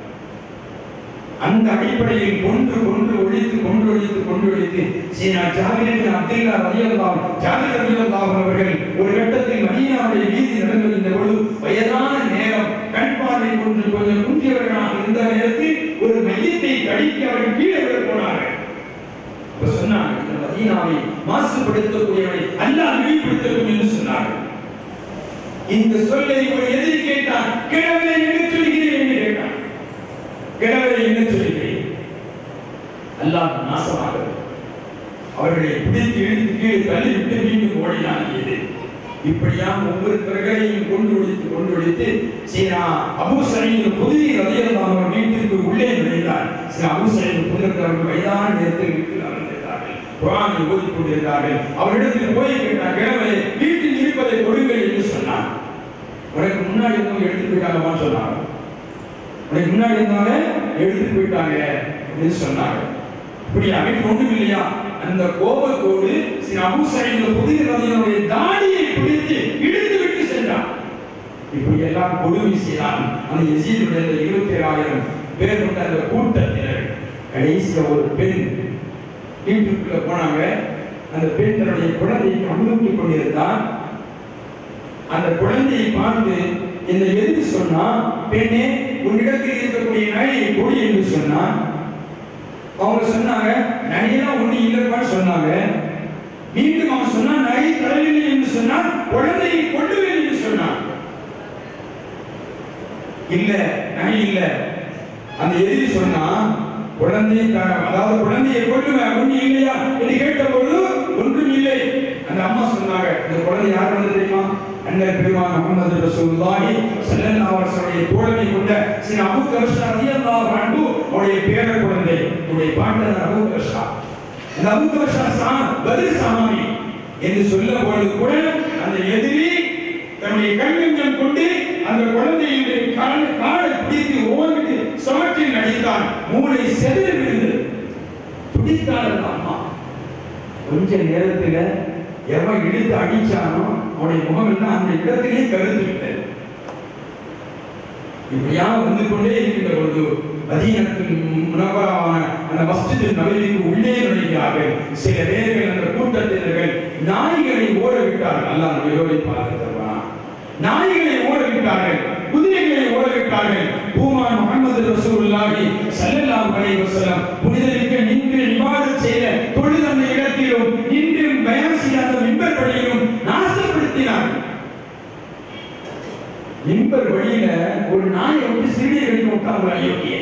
அந்த அடிப்படையில் கொன்று கொன்று ஒழித்து கொன்று ஒழித்து கொன்று ஒழித்து சீனா ஜாகிரின் அப்துல்லா ரலியல்லாஹு ஜாகிர் ரலியல்லாஹு அவர்கள் ஒரு கட்டத்தில் மதீனாவுடைய வீதி நடந்திருந்த பொழுது வயதான நேரம் கண் பார்வை கொண்டு கொஞ்சம் குன்றியவர்களாக இருந்த நேரத்தில் ஒரு மையத்தை கடித்து அவர்கள் கீழே விழ போனார்கள் அப்ப சொன்னாங்க இந்த மதீனாவை மாசுபடுத்தக்கூடியவனை அல்லாஹ் விழிப்படுத்தட்டும் என்று சொன்னார்கள் இந்த சொல்லை ஒரு எதிரி கேட்டான் கிழவனை என்ன சொல்கிறேன் என்று கேட்டான் கிழவரை என்ன சொல்கிறேன் அல்லாஹ் நாசமாக அவர்களை பிடித்து இழுத்து கீழே தள்ளிவிட்டு மீண்டும் ஓடினான் இது இப்படியாக ஒவ்வொரு பிறகளையும் கொண்டு ஒழித்து கொண்டு ஒழித்து சீனா அபு சரீன் புதிய ரதியல்லாஹு அவர் வீட்டிற்கு உள்ளே நுழைந்தார் சீனா அபு சரீன் புதியர்கள் அவர்கள் வயதான நேரத்தில் வீட்டில் அமர்ந்திருந்தார்கள் குரானை ஓதிக் கொண்டிருந்தார்கள் அவரிடத்தில் போய் கேட்டார் கிழவரை வீட்டில் இருப்பதை கொடுங்கள் என்று சொன்னார் உனக்கு முன்னாடி இருந்தவங்க எடுத்து போயிட்டாங்கம்மா சொன்னாங்க உனக்கு முன்னாடி இருந்தவங்க எடுத்து போயிட்டாங்க அப்படின்னு சொன்னாங்க இப்படி அமைப்பு ஒன்றும் இல்லையா அந்த கோபத்தோடு சில அபுசைந்த புதிய ரதியினுடைய தாடியை பிடித்து இழுத்து விட்டு சென்றான் இப்படி எல்லாம் கொடுமை செய்தான் அந்த எசீதுடைய அந்த இருபத்தி ஏழாயிரம் பேர் கொண்ட அந்த கூட்டத்தினர் கடைசியில் ஒரு பெண் வீட்டுக்குள்ள போனாங்க அந்த பெண் தன்னுடைய குழந்தையை அனுபவித்துக் கொண்டிருந்தான் அந்த குழந்தையை பார்த்து இந்த எதுக்கு சொன்னா பெண்ணே உன்னிடத்தில் இருக்கக்கூடிய நகையை கொடி என்று சொன்னான் அவங்க சொன்னாங்க நகையெல்லாம் ஒண்ணு இல்லைப்பான்னு சொன்னாங்க மீண்டும் அவன் சொன்னான் நகை தரவில்லை என்று சொன்னான் குழந்தையை கொள்ளுவேன் என்று சொன்னான் இல்ல நகை இல்ல அந்த எதிரி சொன்னா குழந்தையை த- அதாவது குழந்தையை கொள்ளுவேன் ஒண்ணு இல்லையா என்று கேட்ட பொழுது ஒன்றும் இல்லை அந்த அம்மா சொன்னாங்க இந்த குழந்தை யார் வந்து தெரியுமா அண்ணன் பெருமான் முகமது ரசூலுல்லாஹி ஸல்லல்லாஹு அலைஹி வஸல்லம் தோழமை கொண்ட சில அபூ கர்ஷா ரலியல்லாஹு அன்ஹு அவருடைய பேர குழந்தை அவருடைய பாட்டனார் அபூ கர்ஷா இந்த அபூ கர்ஷா சா பதில் சாமி என்று சொல்ல பொழுது கூட அந்த எதிரி தன்னுடைய கண்கஞ்சம் கொண்டு அந்த குழந்தையுடைய கால காலை பிடித்து ஓடிட்டு சுவற்றில் அடித்தான் மூளை செதறி விழுந்தது துடித்தாள் அந்த அம்மா கொஞ்ச நேரத்துல எவன் இழுத்து அடிச்சானோ அவனுடைய முகம் எல்லாம் அந்த இடத்திலே கருத்து விட்டது இப்படியா வந்து கொண்டே இருக்கின்ற பொழுது மதீனத்தின் முனவரான அந்த மஸ்ஜித் நபவிக்கு உள்ளே நுழைகிறார்கள் சில பேர்கள் அந்த கூட்டத்தினர்கள் நாய்களை ஓட விட்டார்கள் அல்லாஹ் நபியோரை பார்த்து தருவான் நாய்களை ஓட விட்டார்கள் குதிரைகளை ஓட விட்டார்கள் பூமான் முகமது ரசூலுல்லாஹி ஸல்லல்லாஹு அலைஹி வஸல்லம் புனிதமிக்க நின்று இபாதத் செய்த தொழுத அந்த இடத்திலும் நின்று பயான் செய்த அந்த மிம்பர் படியிலும் நாசப்படுத்தினார்கள் மிம்பர் வழியில ஒரு நாயை விட்டு சிறிய கழிக்க விட்டாங்க அயோக்கிய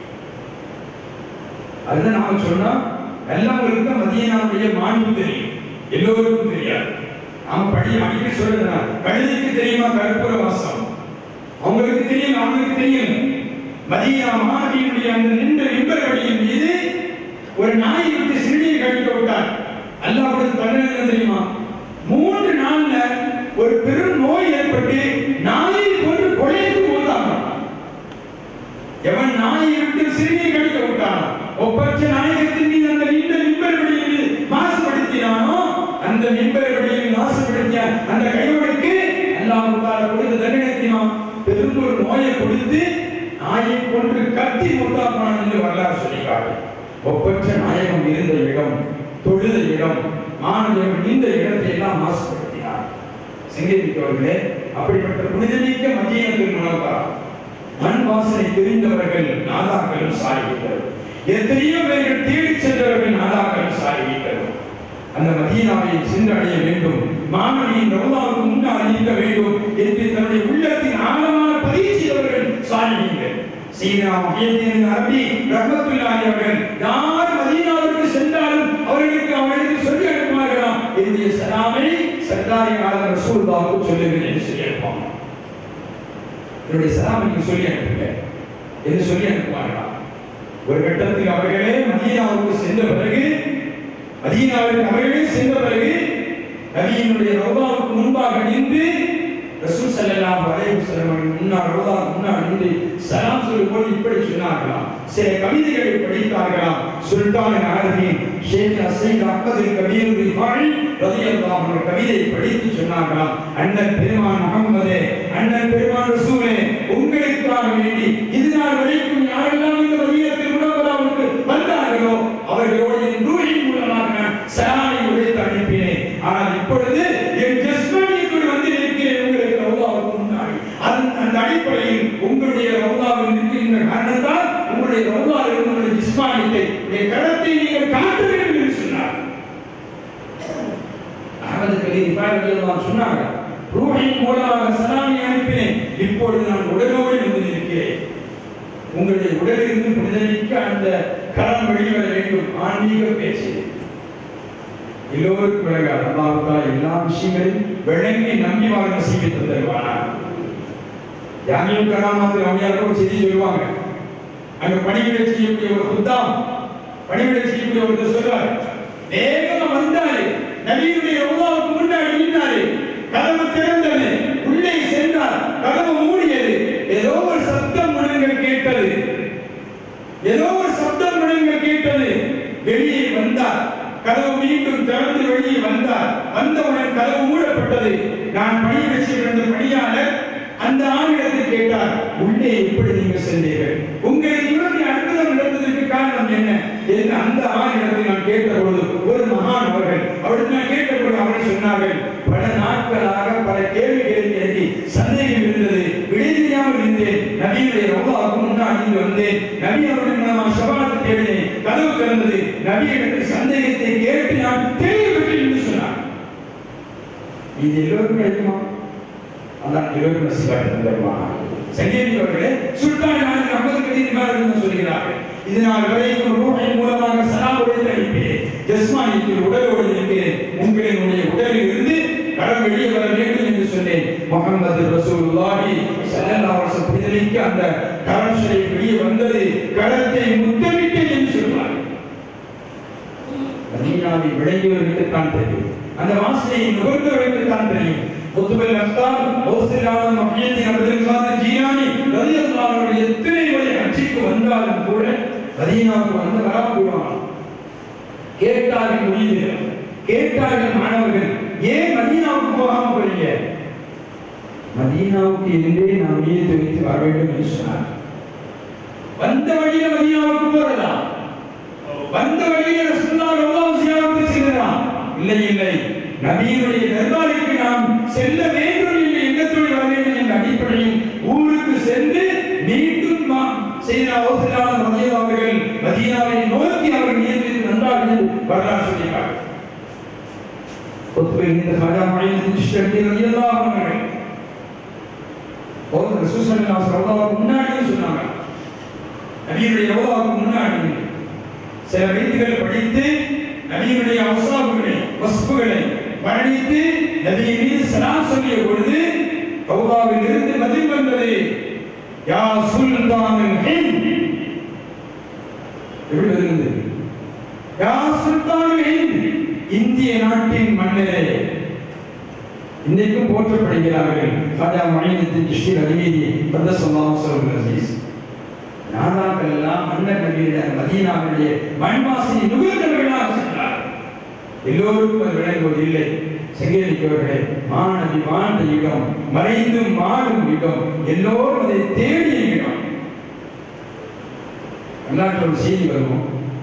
அதுதான் நாம சொன்னா எல்லாருக்கும் மதியனாவுடைய மாண்பு தெரியும் எல்லோருக்கும் தெரியாது நாம படி அடிக்கடி சொல்றதுனா கழுதைக்கு தெரியுமா கற்பூர வாசம் அவங்களுக்கு தெரியும் அவங்களுக்கு தெரியும் மதியா மாணவியினுடைய அந்த நின்ற மிம்பர் வழியின் மீது ஒரு நாயை விட்டு சிறுநீர் கழிக்க விட்டார் அல்லாஹ்வுடைய தண்டனை என்ன தெரியுமா மூன்று நாள்ல ஒரு பெரும் நோய் ஏற்பட்டு நாயை கொண்டு கொலைக்கு போட்டாங்க எவன் நாயை விட்டு சிறுநீர் கழிக்க விட்டானோ ஒப்பற்ற நாயகத்தின் மீது அந்த நீண்ட மிம்பர் வழியில் மாசுபடுத்தினானோ அந்த மிம்பர் வழியில் மாசுபடுத்திய அந்த கைவனுக்கு அல்லாஹ் தாலா கொடுத்த தண்டனைத்தினான் பெரும் ஒரு நோயை கொடுத்து நாயை கொன்று கத்தி முட்டாப்பான் என்று வரலாறு சொல்லுகிறார்கள் ஒப்பற்ற நாயகம் இருந்த இடம் தொழுத இடம் மாணவர்கள் இந்த இடத்தை எல்லாம் மாசுபடுத்தினார் சிங்கமிக்கவர்களே அப்படிப்பட்ட புனிதமிக்க மதியத்தில் உணர்வா மண் வாசனை தெரிந்தவர்கள் நாதாக்களும் சாகிவிட்டர் எத்தனையோ பேர்கள் தேடி சென்றவர்கள் நாதாக்களும் சாகிவிட்டர் அந்த மதீனாவை சென்றடைய வேண்டும் மாணவியின் ரவுதாவுக்கு முன்னால் இருக்க வேண்டும் என்று தன்னுடைய உள்ளத்தின் ஆழமான பதிவு செய்தவர்கள் சாலிகள் சீனா மகியத்தின் அரபி ரஹமத்துல்லாஹி அவர்கள் யார் மதீனாவிற்கு சென்றாலும் அவர்களுக்கு அவர்களுக்கு சொல்லி அனுப்புவார்களாம் என்னுடைய சலாமை சர்தாரி ஆளர் ரசூலுல்லாஹுக்கு சொல்லுங்கள் என்று சொல்லி அனுப்புவாங்க என்னுடைய சலாமை நீங்க சொல்லி அனுப்புங்க என்று சொல்லி அனுப்புவார்களாம் ஒரு கட்டத்தில் அவர்களே மதீனாவுக்கு சென்ற பிறகு மதீனாவிற்கு அவர்களே சென்ற பிறகு நபியினுடைய ரவுதாவுக்கு முன்பாக நின்று ரசூல் ஸல்லல்லாஹு அலைஹி வஸல்லம் அவர்கள் முன்னால் ரவுதாவுக்கு முன்னால் நின்று சலாம் சொல்லும்போது இப்படி சொன்னார்களாம் சில கவிதைகளை படித்தார்களாம் சுல்தான் அரபின் ஷேக் அசைத் அஹ்மது கபீர் ரிஃபாய் ரலியல்லாஹு அன்ஹு கவிதை படித்து சொன்னார்களாம் அண்ணன் பெருமான் முகமதே அண்ணன் பெருமான் ரசூலே உங்களுக்காக வேண்டி இது நாள் வரைக்கும் யாரெல்லாம் இந்த மதீனத்தில் முனவராவுக்கு வந்தார்களோ அவர்களோடு என் ரூஹின் மூலமாக நான் சலாமை உழைத்து அனுப்பினேன் ஆனால் இப்பொழுது என் ஜஸ்மனியத்தோடு வந்து நிற்கிறேன் உங்களுக்கு ரவுதாவுக்கு முன்னாடி அந்த அந்த அடிப்படையில் உங்களுடைய ரவுதாவில் நிற்கின்ற காரணத்தால் உங்களுடைய ரவுதாவில் உங்களுடைய ஜிஸ்மானியத்தை என் கரத்தை நீங்கள் காட்ட வேண்டும் என்று சொன்னார் அகமது கலீல் இப்ராஹிம் சொன்னாங்க ரூஹின் மூலமாக சலாமி அனுப்பினேன் இப்பொழுது நான் உடலோடு வந்து நிற்கிறேன் உங்களுடைய உடலிலிருந்து புனிதமிக்க அந்த கரம் வெளிவர வேண்டும் ஆன்மீக பேச்சு எல்லோருக்கும் விளங்காது அல்லாவுக்கா எல்லா விஷயங்களையும் விளங்கி நம்பி வாழ்ந்த சீக்கிரத்தை தருவானா யானையும் கராமாத்து அவனியாருக்கும் ஒரு செய்தி சொல்லுவாங்க அங்க பணிவிட செய்யக்கூடிய ஒரு புத்தாம் பணிவிட செய்யக்கூடிய ஒருத்தர் சொல்றாரு வேகமா வந்தாரு நபியுடைய உணவுக்கு முன்னாடி நின்றாரு கதவு திறந்தது உள்ளே சென்றார் கதவு மூடியது ஏதோ ஒரு சத்தம் முழங்கள் கேட்டது ஏதோ ஒரு சப்தம் முழங்கள் கேட்டது வெளியே வந்தார் கதவு மீண்டும் திறந்து வெளியே வந்தார் வந்தவுடன் கதவு மூடப்பட்டது நான் பணி வச்சிருந்த பணியாளர் அந்த ஆணிடத்தில் கேட்டார் உள்ளே எப்படி நீங்க சென்றீர்கள் உங்களுக்கு இவருடைய அற்புதம் நடந்ததற்கு காரணம் என்ன என்று அந்த ஆணிடத்தில் நான் கேட்டபொழுது ஒரு மகான் அவர்கள் அவருக்கு நான் கேட்டபொழுது அவர்கள் சொன்னார்கள் பல நாட்களாக பல கேள்விகளை கேட்டி சந்தேகம் இருந்தது விடை தெரியாமல் இருந்தேன் நபியுடைய ரவுதாவுக்கு முன்னாடி இங்கு வந்தேன் நபி அவர்கள் மூலமாக சபாத்து தேடினேன் கதவு திறந்தது நபியிடத்தில் சந்தேகத்தை கேட்டு நான் தெளிவுபெற்றேன் என்று சொன்னார் இது எல்லோருக்கும் கிடைக்குமா அதான் எல்லோருக்கும் நசிபாட்டு தருவான் சங்கேதி அவர்களே சுல்தான் நாயக் அஹமது கலீல் இமாரத் சொல்கிறார்கள் இதனால் வரைக்கும் ரூஹின் மூலமாக சலாம் உடைத்து அனுப்பினேன் ஜஸ்மானியத்தில் உடலோடு இருக்கிறேன் உங்களினுடைய உடலில் இருந்து கரம் வெளியே வர வேண்டும் என்று சொன்னேன் முகமது ரசூலுல்லாஹி ஸல்லல்லாஹு அலைஹி வஸல்லம் புனிதமிக்க அந்த கரம் ஷரீஃப் வெளியே வந்தது கரத்தை முத்தமிட்டேன் என்று சொல்வார் மதீனாவை விளங்கியவர்களுக்கு தான் தெரியும் அந்த வாசனையை நுகர்ந்தவர்களுக்கு தான் தெரியும் குத்துபல் அஸ்தார் ஓசிலான மஹியத்தின் அப்துல் காதர் ஜீலானி ரலியல்லாஹு அன்ஹு எத்தனை முறை ஹஜ்ஜுக்கு வந்தாலும் கூட மதீனாவுக்கு வந்து வரக்கூடாது கேட்டார்கள் முடியுது கேட்டார்கள் மாணவர்கள் ஏன் மதீனாவுக்கு போகாம போறீங்க மதீனாவுக்கு என்றே நாம் நீதி வைத்து வர வேண்டும் என்று சொன்னார் வந்த வழியில மதீனாவுக்கு போறதா வந்த வழியில ரசூலுல்லாஹ் ரவுலாஹ் சியாரத்து செய்யலாம் இல்லை இல்லை நபியினுடைய தர்பாருக்கு நாம் செல்ல வேண்டும் என்ற எண்ணத்தோடு வர வேண்டும் என்ற அடிப்படையில் ஊருக்கு சென்று மீண்டும் நாம் செய்த அவசரான மதியம் அவர்கள் மதீனாவை நோக்கி அவர்கள் நியமித்து வந்தார்கள் என்று வரலாறு சொல்லியிருக்கார்கள் கொத்துவை இந்த ஹஜா மொழியின் திருஷ்டி ரலியல்லாஹு அன்ஹு ஒரு ரசூல் ஸல்லல்லாஹு அலைஹி வஸல்லம் முன்னாடியே சொன்னாங்க நபியுடைய ரவுதாவுக்கு முன்னாடி சில வீட்டுகளை படித்து நபியினுடைய அவசாபுகளை வஸ்புகளை வர்ணித்து நபியின் மீது சலாம் சொல்லிய பொழுது ரவுதாவில் இருந்து பதில் வந்தது யா சுல்தானின் ஹிந்த் எப்படி இருந்தது யா சுல்தானின் ஹிந்த் இந்திய நாட்டின் மன்னரே இன்றைக்கும் போற்றப்படுகிறார்கள் ராஜா மணியத்தின் கிருஷ்ணர் அலிமீதி பிரதசல்லாம் சொல்கிற அசீஸ் நாதாக்கள் எல்லாம் மன்னர் நபியுடைய மதீனாவுடைய மண்வாசனை நுகர்ந்தவர்களாக சென்றார் எல்லோருக்கும் அது விளங்குவது இல்லை செங்கேரிக்கவர்களே மாணவி வாழ்ந்த இடம் மறைந்தும் வாழும் இடம் எல்லோரும் அதை தேடிய இடம் வரலாற்று ஒரு செய்தி வருவோம்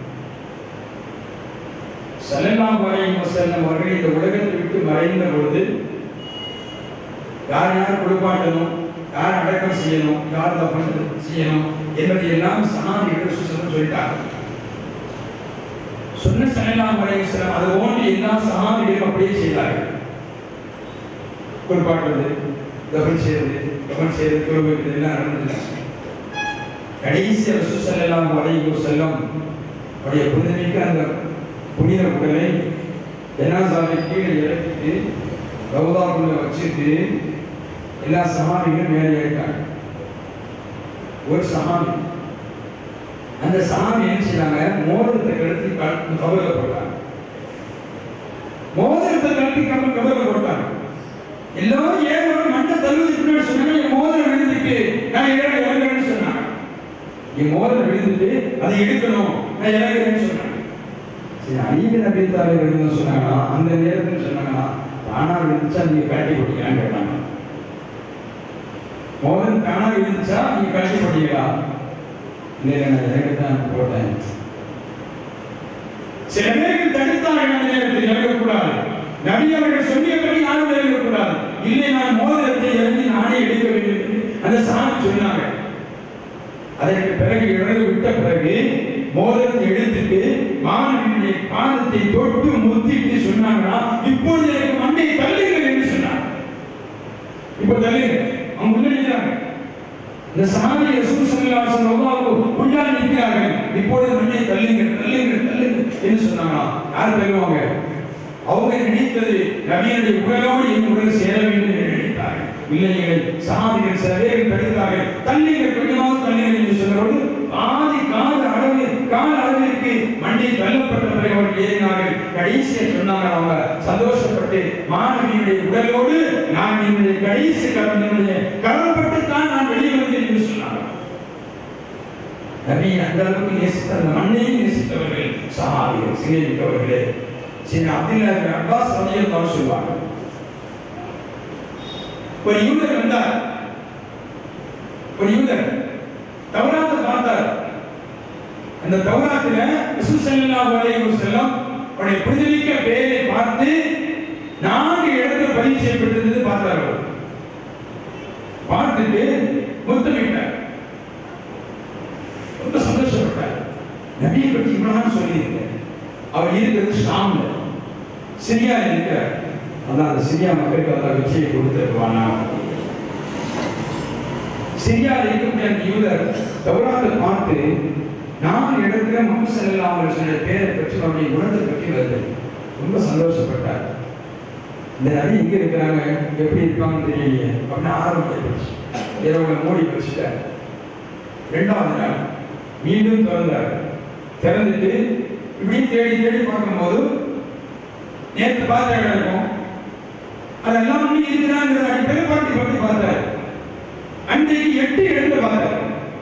சல்லல்லாஹு அலைஹி வஸல்லம் அவர்கள் இந்த உலகத்தை விட்டு மறைந்த பொழுது யார் யார் குளிப்பாட்டணும் யார் அடக்கம் செய்யணும் யார் தப்பம் செய்யணும் என்பதை எல்லாம் சனாதிகள் சுசனம் சொல்லிட்டாங்க சொன்ன சல்லல்லாஹு அலைஹி வஸல்லம் அது போன்று எல்லா சஹாபிகளும் அப்படியே செய்தார்கள் குளிப்பாட்டுறது தபன் செய்யறது தபன் செய்யறது தொழுவது எல்லாம் நடந்தது கடைசி ரசூல் ஸல்லல்லாஹு அலைஹி வஸல்லம் அவருடைய புனிதமிக்க அந்த புனித உடலை ஜனாசாவை கீழே இறக்கிட்டு ரவுதாக்குள்ள வச்சுட்டு எல்லா சஹாபிகளும் மேலே ஏறிட்டாங்க ஒரு சஹாபி அந்த சஹாபி என்ன செய்றாங்க மோதிரத்தை கழுத்து கவலை போட்டாங்க மோதிரத்தை கழட்டி கப்பல் கபல போட்டாங்க எல்லாரும் ஏன் மண்ணை தள்ளுவதுக்கு முன்னாடி சொன்னாங்க என் மோதிரம் விழுந்துட்டு நான் இறங்க இறங்குறேன்னு சொன்னாங்க என் மோதிரம் விழுந்துட்டு அதை எடுக்கணும் நான் இறங்குறேன்னு சொன்னாங்க சரி அநீக நபி தலைவர் சொன்னாங்கன்னா அந்த நேரத்தில் சொன்னாங்கன்னா தானா விழுந்துச்சா நீங்க கழட்டி போட்டீங்களான்னு கேட்டாங்க மோதிரம் தானா விழுந்துச்சா நீங்க கழட்டி போட்டீங்களா இல்லை இல்லை, நான் இறங்கத்தான் போட்டேன் சில பேருக்கு தடுத்தார்கள் அந்த நேரத்தில் இறங்கக்கூடாது நபி அவர்கள் சொல்லியபடி யாரும் இறங்கக்கூடாது இல்லை நான் மோதிரத்தை இறங்கி நானே எடுக்க வேண்டும் என்று அந்த சாமி சொன்னாங்க அதற்கு பிறகு இறந்து விட்ட பிறகு மோதிரத்தை எடுத்துட்டு மாணவனுடைய பாதத்தை தொட்டு முத்திட்டு சொன்னாங்கன்னா இப்பொழுது எனக்கு மண்டையை தள்ளுங்கள் என்று சொன்னாங்க இப்ப தள்ளுங்க அவங்க உள்ள நிற்கிறாங்க இந்த சாமி ரசூல் ஸல்லல்லாஹு அலைஹி வஸல்லம் முன்னாடி நிற்கிறார்கள் இப்பொழுது மண்ணை தள்ளுங்க தள்ளுங்க தள்ளுங்க என்று சொன்னாங்களா யார் தள்ளுவாங்க அவங்க நினைத்தது நபியினுடைய உடலோடு என் உடல் சேர வேண்டும் என்று நினைத்தார்கள் இல்லைங்கள் சாதிகள் சில பேர் தடுத்தார்கள் தள்ளுங்கள் கொஞ்சமாவது தள்ளுங்கள் என்று சொன்னதோடு ஆதி கால அளவு கால அளவிற்கு மண்டி தள்ளப்பட்ட பிறகு அவர்கள் ஏறினார்கள் கடைசியை சொன்னாங்க அவங்க சந்தோஷப்பட்டு மாணவியுடைய உடலோடு நான் என்னுடைய கடைசி கடனுடைய கடன்பட்டு தான் நான் வெளியே வந்தேன் என்று சொன்னாங்க நபி அந்த அளவுக்கு நேசித்த அந்த மண்ணையும் நேசித்தவர்கள் சஹாபிகள் சிநேகித்தவர்களே சரி அப்துல்லா இப்னு அப்பாஸ் ரலியல்லாஹு சொல்வாங்க ஒரு யூதர் வந்தார் ஒரு யூதர் தௌராத்தை பார்த்தார் அந்த தௌராத்துல ரசூல் ஸல்லல்லாஹு அலைஹி வஸல்லம் அவருடைய புனிதமிக்க பெயரை பார்த்து நான்கு இடத்துல பதிவு செய்யப்பட்டிருந்தது பார்த்தார் அவர் பார்த்துட்டு முத்தமிட்டார் ரொம்ப சந்தோஷப்பட்டார் நபியை பற்றி இவ்வளவு சொல்லியிருக்கேன் அவர் இருக்கிறது ஷாம்ல சிரியால இருக்கிறார் அதான் அந்த சிரியா மக்களுக்கு அந்த வெற்றியை கொடுத்துருவானா சிரியாவில் இருக்கக்கூடிய அந்த யூதர் தௌராத்தை பார்த்து நாலு இடத்துல முகமது ஸல்லல்லாஹு அலைஹி வஸல்லம் பேரை பற்றி அவருடைய குணத்தை பற்றி வருது ரொம்ப சந்தோஷப்பட்டார் இந்த நபி எங்க இருக்கிறாங்க எப்படி இருப்பாங்கன்னு தெரியலையே அப்படின்னு ஆரம்பிச்சு இரவுல மூடி வச்சுட்டார் ரெண்டாவது நாள் மீண்டும் திறந்தார் திறந்துட்டு இப்படி தேடி தேடி பார்க்கும்போது நேற்று பார்த்த இடம் இருக்கும் அதெல்லாம் இன்னும் இருக்குதாங்கிறத அடிப்படை பாட்டி பற்றி பார்த்தார் அன்றைக்கு எட்டு இடத்துல பார்த்தார்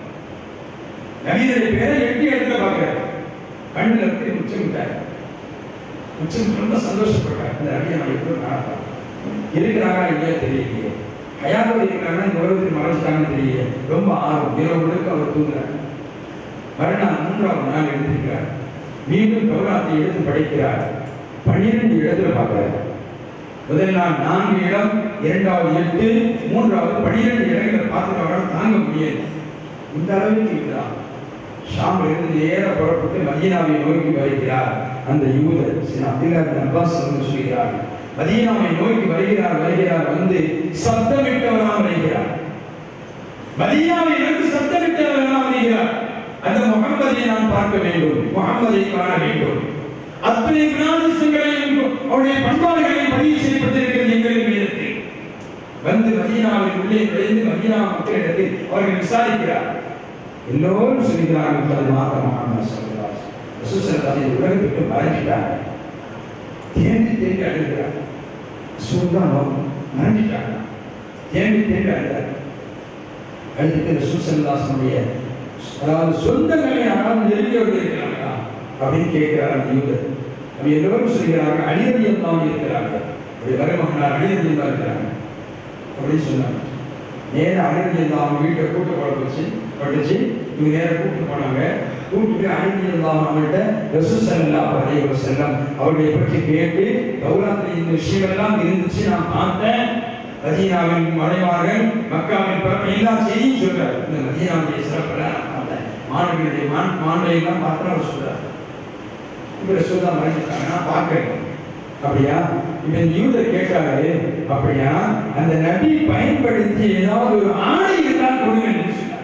நவீனுடைய பேரை எட்டு இடத்துல பார்க்கிறார் கண்ணில் இருந்து உச்சமிட்டார் உச்சம் ரொம்ப சந்தோஷப்பட்டார் இந்த நபியை நம்ம எப்படி நடத்தான் இருக்கிறாங்களா இல்லையா தெரியலையே ஹயாத்தோடு இருக்கிறாங்கன்னா இந்த உலகத்தில் மறைச்சிட்டாங்கன்னு தெரியல ரொம்ப ஆர்வம் இரவு முழுக்க அவர் தூங்குறார் மறுநாள் மூன்றாவது நாள் எழுந்திருக்கிறார் மீண்டும் கௌராத்தை எடுத்து படிக்கிறார் பன்னிரண்டு இடத்துல பார்க்கிறார் முதல் நாள் நான்கு இடம் இரண்டாவது எட்டு மூன்றாவது பன்னிரண்டு இடங்களை பார்த்துட்டு அவரால் தாங்க முடியல இந்த அளவுக்கு இருக்கிறார் ஷாம் இருந்து ஏற புறப்பட்டு மதீனாவை நோக்கி வருகிறார் அந்த யூதர் சில அப்துல்லா பின் அப்பாஸ் வந்து சொல்கிறார் மதீனாவை நோக்கி வருகிறார் வருகிறார் வந்து சத்தமிட்டவராக வருகிறார் மதீனாவை நோக்கி சத்தமிட்டவராக வருகிறார் அந்த முகம்மதை நான் பார்க்க வேண்டும் முகம்மதை காண வேண்டும் அத்தனை குணாதிசயங்களையும் அவருடைய பண்பாடுகளையும் பதிவு செய்யப்பட்டிருக்கிறது எங்களின் வேதத்தில் வந்து மதீனாவின் உள்ளே நுழைந்து மதீனா மக்களிடத்தில் அவர்கள் விசாரிக்கிறார் எல்லோரும் சொல்கிறார்கள் அது மாத்த முகமது சொல்லலாம் ரசூசல் அதை உலகத்துக்கு மறைஞ்சிட்டாங்க தேம்பி தேம்பி அழுகிறார் ரசூல்தான் மறைஞ்சிட்டாங்க தேம்பி தேம்பி அழுதார் அழுதுட்டு ரசூசல்லாசனுடைய அதாவது சொந்தங்களை யாராவது நெருங்கியவர்கள் இருக்கிறாங்களா அப்படின்னு கேட்கிறார் அந்த யூதர் நம்ம எல்லோரும் சொல்கிறாங்க அழியதியம் தான் இருக்கிறார்கள் அப்படி மருமகனார் அழியதியம் தான் இருக்கிறாங்க அப்படின்னு சொன்னாங்க நேரம் அழியதியம் தான் வீட்டை கூட்டு குழப்பிச்சு படிச்சு இவங்க நேரம் கூட்டு போனாங்க கூப்பிட்டு அழியதியம் தான் அவங்கள்ட்ட ரசூசல்லா அலைஹி வஸல்லம் அவர்களை பற்றி கேட்டு தௌராத்தில் இந்த விஷயமெல்லாம் இருந்துச்சு நான் பார்த்தேன் மதீனாவின் மலைவார்கள் மக்காவின் பிறப்பு எல்லா செய்தியும் சொல்றாரு இந்த மதீனாவுடைய சிறப்பெல்லாம் நான் பார்த்தேன் மாணவிகளுடைய மான் மாண்பையெல்லாம் பார்த்து அவர் சொல்றாரு இப்ப ரசூல்லா மறைஞ்சிட்டாங்க நான் பார்க்கிறேன் அப்படியா இப்ப இந்த யூதர் கேட்கிறாரு அப்படியா அந்த நபி பயன்படுத்தி ஏதாவது ஒரு ஆடை இருந்தால் கொடுங்க என்று சொன்னார்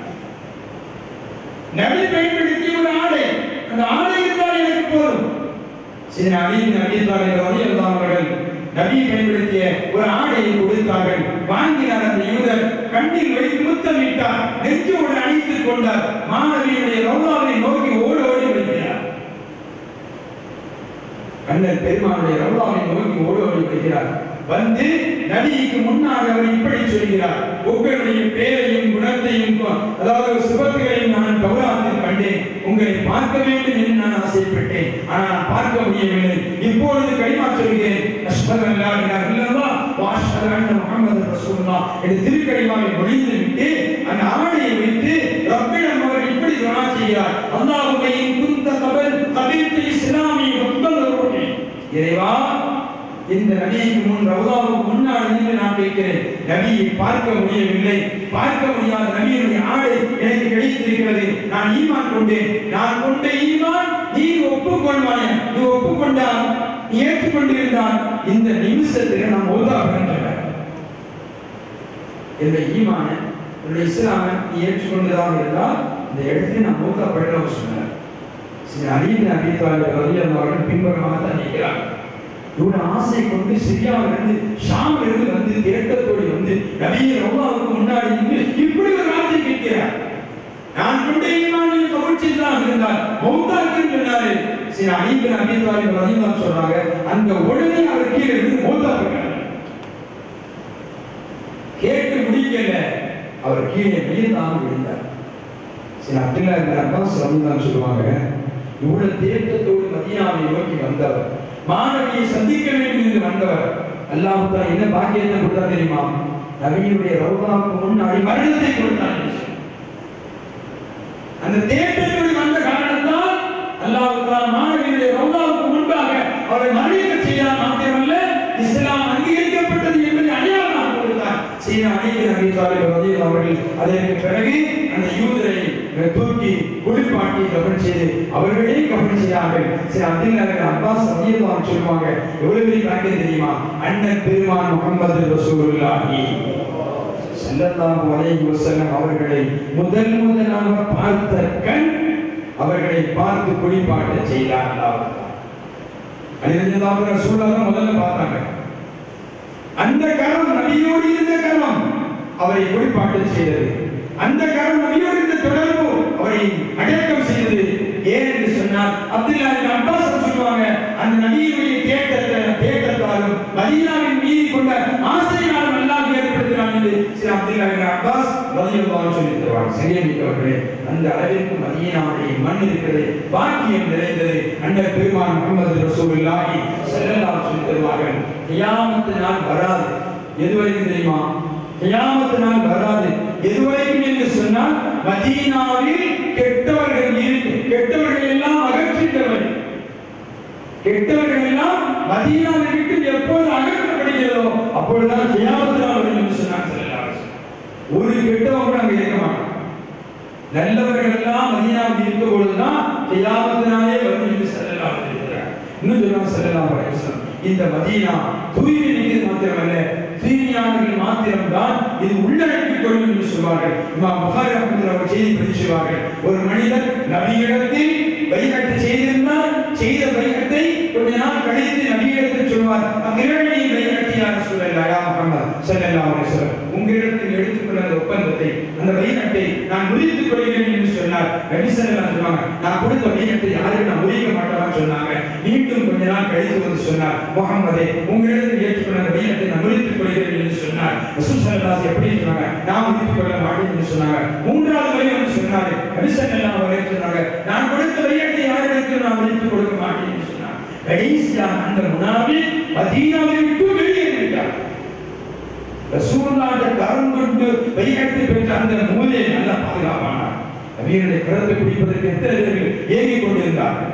நபி பயன்படுத்திய ஒரு ஆடை அந்த ஆடை இருந்தால் எனக்கு போதும் சரி அலி நபி தலைவர் அவர்கள் நபி பயன்படுத்திய ஒரு ஆடையை கொடுத்தார்கள் வாங்கினார் அந்த யூதர் கண்ணில் வைத்து முத்தமிட்டார் நெஞ்சோடு அணைத்துக் கொண்டார் மாணவியுடைய ரவுலாவை நோக்கி ஓடி ஓடி வருகிறார் கண்ணை அண்ணன் பெருமானுடைய ரவுலாவை நோக்கி ஓடி ஓடி வருகிறார் வந்து நபிக்கு முன்னால் அவர் இப்படி சொல்கிறார் உங்களுடைய பேரையும் குணத்தையும் அதாவது சுபத்துகளையும் நான் கௌரவத்தில் கண்டேன் உங்களை பார்க்க வேண்டும் என்று நான் ஆசைப்பட்டேன் ஆனால் நான் பார்க்க முடியவில்லை இப்பொழுது கைமா சொல்கிறேன் அஷ்ஹது அல்லா இலாஹ இல்லல்லாஹ் வ அஷ்ஹது அன்ன முஹம்மது ரசூலுல்லாஹ் என்று திருக்கடிமாவை ஒளிந்து விட்டு அந்த ஆணையை வைத்து ரப்பிடம் அவர் இப்படி துஆ செய்கிறார் அல்லாஹும்ம இன் குந்த கபல் கபில்து இஸ்லாமி வக்பல் ரூஹி இறைவா இந்த நபிக்கு முன் ரவுதாவுக்கு முன்னால் நின்று நான் கேட்கிறேன் நபியை பார்க்க முடியவில்லை பார்க்க முடியாத நபியினுடைய ஆடை எனக்கு கிடைத்திருக்கிறது நான் ஈமான் கொண்டேன் நான் கொண்ட ஈமான் நீ ஒப்புக்கொள்வானே நீ ஒப்புக்கொண்டால் நீ ஏற்றுக்கொண்டிருந்தால் இந்த நிமிஷத்தில் நான் ஒழுதாகிறேன் என்னுடைய ஈமான என்னுடைய இஸ்லாமை நீ ஏற்றுக்கொண்டதாக இருந்தால் இந்த இடத்தில் நான் மூத்தப்படுறோம் சொன்னார் சில அழிந்த அபித்தாளர் ரலியல்லாஹு அவர்கள் பின்புறமாக தான் நிற்கிறார் இவன ஆசை கொண்டு சிரியாவிலிருந்து ஷாமிலிருந்து வந்து தேட்டத்தோடு வந்து நபியை ரவுலாவுக்கு முன்னாடி நின்று இப்படி ஒரு வார்த்தை கேட்கிறார் நான் கொண்ட ஈமானின் கவர்ச்சிதான் இருந்தால் மௌத்தாக்குன்னு சொன்னாரு சரி அழிப்பின் அபித்தாளர் ரலியல்லாஹு சொல்றாங்க அந்த உடனே அவர் கீழே இருந்து மௌத்தாக்குறாங்க கேட்டு முடிக்கல அவர் கீழே விழுந்தாக விழுந்தார் சில அப்துல்லா இப்னு அப்பாஸ் ரலியல்லாஹு சொல்லுவாங்க இவ்வளவு தேட்டத்தோடு மதீனாவை நோக்கி வந்தவர் மாணவியை சந்திக்க வேண்டும் என்று வந்தவர் அல்லாஹ் தான் என்ன பாக்கியத்தை கொடுத்தா தெரியுமா நபியினுடைய ரவுதாவுக்கு முன்னாடி மரணத்தை கொடுத்தான் என்று சொன்னார். அந்த தேட்டத்தோடு வந்த காரணத்தால் அல்லாஹ் தான் மாணவியுடைய ரவுதாவுக்கு முன்பாக அவரை மரணிக்க செய்தார் மாத்திரமல்ல இஸ்லாம் அங்கீகரிக்கப்பட்டது என்பதை அடையாளமாக கொடுத்தார் சீனா அனைத்து நபி தாலிப் ரலியல்லாஹு அவர்கள் அதற்கு பிறகு அந்த யூதரை தூக்கி குளிப்பாட்டி கவனம் செய்து அவர்களே கவனம் செய்தார்கள் சரி அதில் அப்பாஸ் ரலியல்லாஹு சொல்லுவாங்க எவ்வளவு பெரிய பாக்கியம் தெரியுமா அண்ணன் பெருமான் முகமது ரசூலுல்லாஹி ஸல்லல்லாஹு அலைஹி வஸல்லம் அவர்களை முதல் முதலாக பார்த்த கண் அவர்களை பார்த்து குளிப்பாட்ட செய்தார் அல்லாஹ் அலிரஜில்லாஹு ரசூலுல்லாஹ் முதல்ல பார்த்தாங்க அந்த கரம் நபியோடு இருந்த கரம் அவரை குளிப்பாட்ட செய்தது அந்த கரம் நபியோடு இருந்த தொடர்பு அவரை அடக்கம் செய்தது ஏன் என்று சொன்னால் அப்துல்லா இப்னு அப்பாஸ் சொல்லுவாங்க அந்த நபியுடைய தேட்டத்தை தேட்டத்தாலும் மதீனாவின் மீது கொண்ட ஆசையினாலும் அல்லாஹ் ஏற்படுத்தினான் என்று சில அப்துல்லா இப்னு அப்பாஸ் ரலியல்லாஹு சொல்லி தருவாங்க சரியமிக்கவர்களே அந்த அளவிற்கு மதீனாவுடைய மண் இருக்கிறது பாக்கியம் நிறைந்தது அண்ணன் பெருமான் முகமது ரசூலுல்லாஹி ஸல்லல்லாஹு சொல்லி தருவார்கள் கியாமத்து நாள் வராது எதுவரைக்கும் தெரியுமா கியாமத்து நாள் வராது எதுவரைக்கும் என்று சொன்னால் மதீனாவில் கெட்டவர்கள் இருக்கு கெட்டவர்கள் எல்லாம் அகற்றிட்டவர் கெட்டவர்கள் எல்லாம் மதீனாவை விட்டு எப்போது அகற்றப்படுகிறதோ அப்பொழுதுதான் கியாமத்து நாள் வரும் என்று சொன்னார் ஸல்லல்லாஹு அலைஹி வஸல்லம். ஒரு கெட்டவங்க கூட அங்க இருக்க மாட்டாங்க நல்லவர்கள் எல்லாம் மதீனாவில் இருக்க பொழுதுதான் கியாமத்து நாளே வரும் என்று ஸல்லல்லாஹு அலைஹி வஸல்லம். இன்னும் சொல்லுவாங்க ஸல்லல்லாஹு அலைஹி வஸல்லம். இந்த மதீனா தூய்மை மிக்கது மாத்திரமல்ல தூய்மையானவர்கள் மாத்திரம்தான் இது உள்ளடக்கிக் கொள்ளும் என்று சொல்வார்கள் இமாம் புகாரி ரஹ்மத்துல்லாஹி அவர் செய்தி பதிவு செய்வார்கள் ஒரு மனிதர் நபியிடத்தில் பைகட்டு செய்திருந்தால் செய்த பைகட்டை கொஞ்ச நாள் கழித்து நபியிடத்தில் சொல்வார் அங்கிரணி பைகட்டி யார் சொல்லல யா முகமது ஸல்லல்லாஹு அலைஹி வஸல்லம் உங்களிடத்தில் எடுத்துக்கொண்ட அந்த ஒப்பந்தத்தை அந்த பைகட்டை நான் முறித்துக் கொள்கிறேன் என்று சொன்னார் நபி ஸல்லல்லாஹு அலைஹி சொன்னாங்க நான் கொடுத்த பைகட்டை யாரும் நான் முறிக்க மாட்டேன்னு சொன்னாங்க மீண்டும் கொஞ்ச நாள் கழித்து வந்து சொன்னார் முகமதே உங்களிடத்தில் ஏற்றுக்கொண்ட அந்த பைகட்டை நான் முறித்துக் கொள்கிறேன் என்று சொன்னார் ரசூல் ஸல்லல்லாஹு அலைஹி எப்படி சொன்னாங்க நான் முறித்துக் கொள்ள மாட்டேன் என்று சொன்னாங்க மூன்றாவது முறை வந்து சொன்னாரு நபி ஸல்லல்லாஹு அலைஹி சொன்னாங்க நான் கொடுத்த பைகட்டை யாரிடத்தில் நான் முறித்துக் கொடுக்க மாட்டேன் என்று சொன்னார் கடைசியாக அந்த முனாபி மதீனாவை விட்டு வெளியேறிவிட்டார் ரசூலுல்லாஹ்வுடைய கரம் கொண்டு பைகட்டு பெற்ற அந்த மூலை நல்ல பாதுகாப்பானார் நபியினுடைய கரத்தை குடிப்பதற்கு எத்தனை பேர்கள் ஏங்கிக் கொண்டிருந்தார்கள்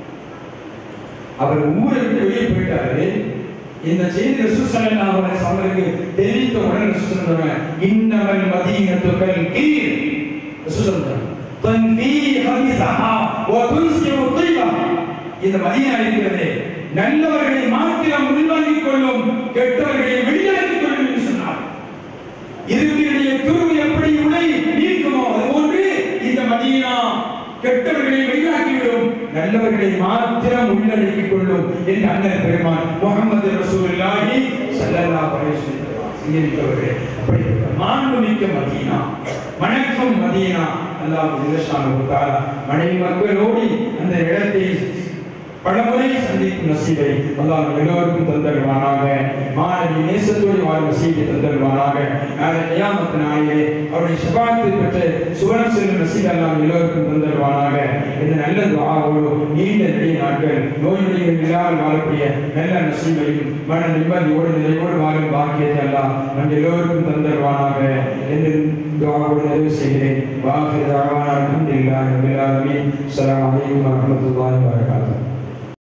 அவர் ஊரை விட்டு வெளியே போயிட்டாரு இந்த செய்தி ரசூல் ஸல்லல்லாஹு அலைஹி வஸல்லம் தெரிவித்த உடனே ரசூல் சொன்னாங்க இன்னமல் மதீனத்துக்கல் கீர் ரசூல் சொன்னாங்க தன்ஃபீ ஹதீஸஹா வ துன்சிஉ தீபா இந்த மதீனா இருக்கிறதே நல்லவர்களை மாத்திரம் உள்வாங்கிக் கொள்ளும் கெட்டவர்களை வெளியாக்கிக் கொள்ளும் என்று சொன்னார் இருவருடைய துருவு எப்படி உடை நீக்குமோ அதுபோன்று இந்த மதீனா கெட்டவர்களை வெளியாக்கிவிடும் நல்லவர்களை மாத்திரம் உள்ளடக்கிக் கொள்ளும் என்று அண்ணன் பெருமான் முகமது ரசூலுல்லாஹி ஸல்லல்லாஹு அலைஹி வஸல்லம் சிங்கமிக்கவர்களே அப்படிப்பட்ட மாண்புமிக்க மதீனா வணக்கம் மதீனா அல்லாஹ் ஜல்லஷானு தஆலா மனைவி மக்களோடு அந்த இடத்தை பலமுறை சந்திக்கும் நசீபை அல்லாஹ் நம் எல்லோருக்கும் தந்தருவானாக மாணவி நேசத்தோடு வாழும் நசீபை தந்தருவானாக நாளை நியாமத்து நாளிலே அவருடைய சபாத்தை பெற்று சுவனம் செல்லும் நசீபை எல்லாம் எல்லோருக்கும் தந்தருவானாக இந்த நல்ல துஆவோடு நீண்ட நெடிய நாட்கள் நோய் நொடிகள் இல்லாமல் வாழக்கூடிய நல்ல நசீபையும் மன நிம்மதியோடு நிறைவோடு வாழும் பாக்கியத்தை எல்லாம் நம் எல்லோருக்கும் தந்தருவானாக என்று துஆவோடு நிறைவு செய்கிறேன் வாஹிர் தாவானா அல்ஹம்துலில்லாஹி ரபில் ஆலமீன் அஸ்ஸலாமு அலைக்கும் வரஹ்மத்துல்லாஹி வபரகாத்துஹு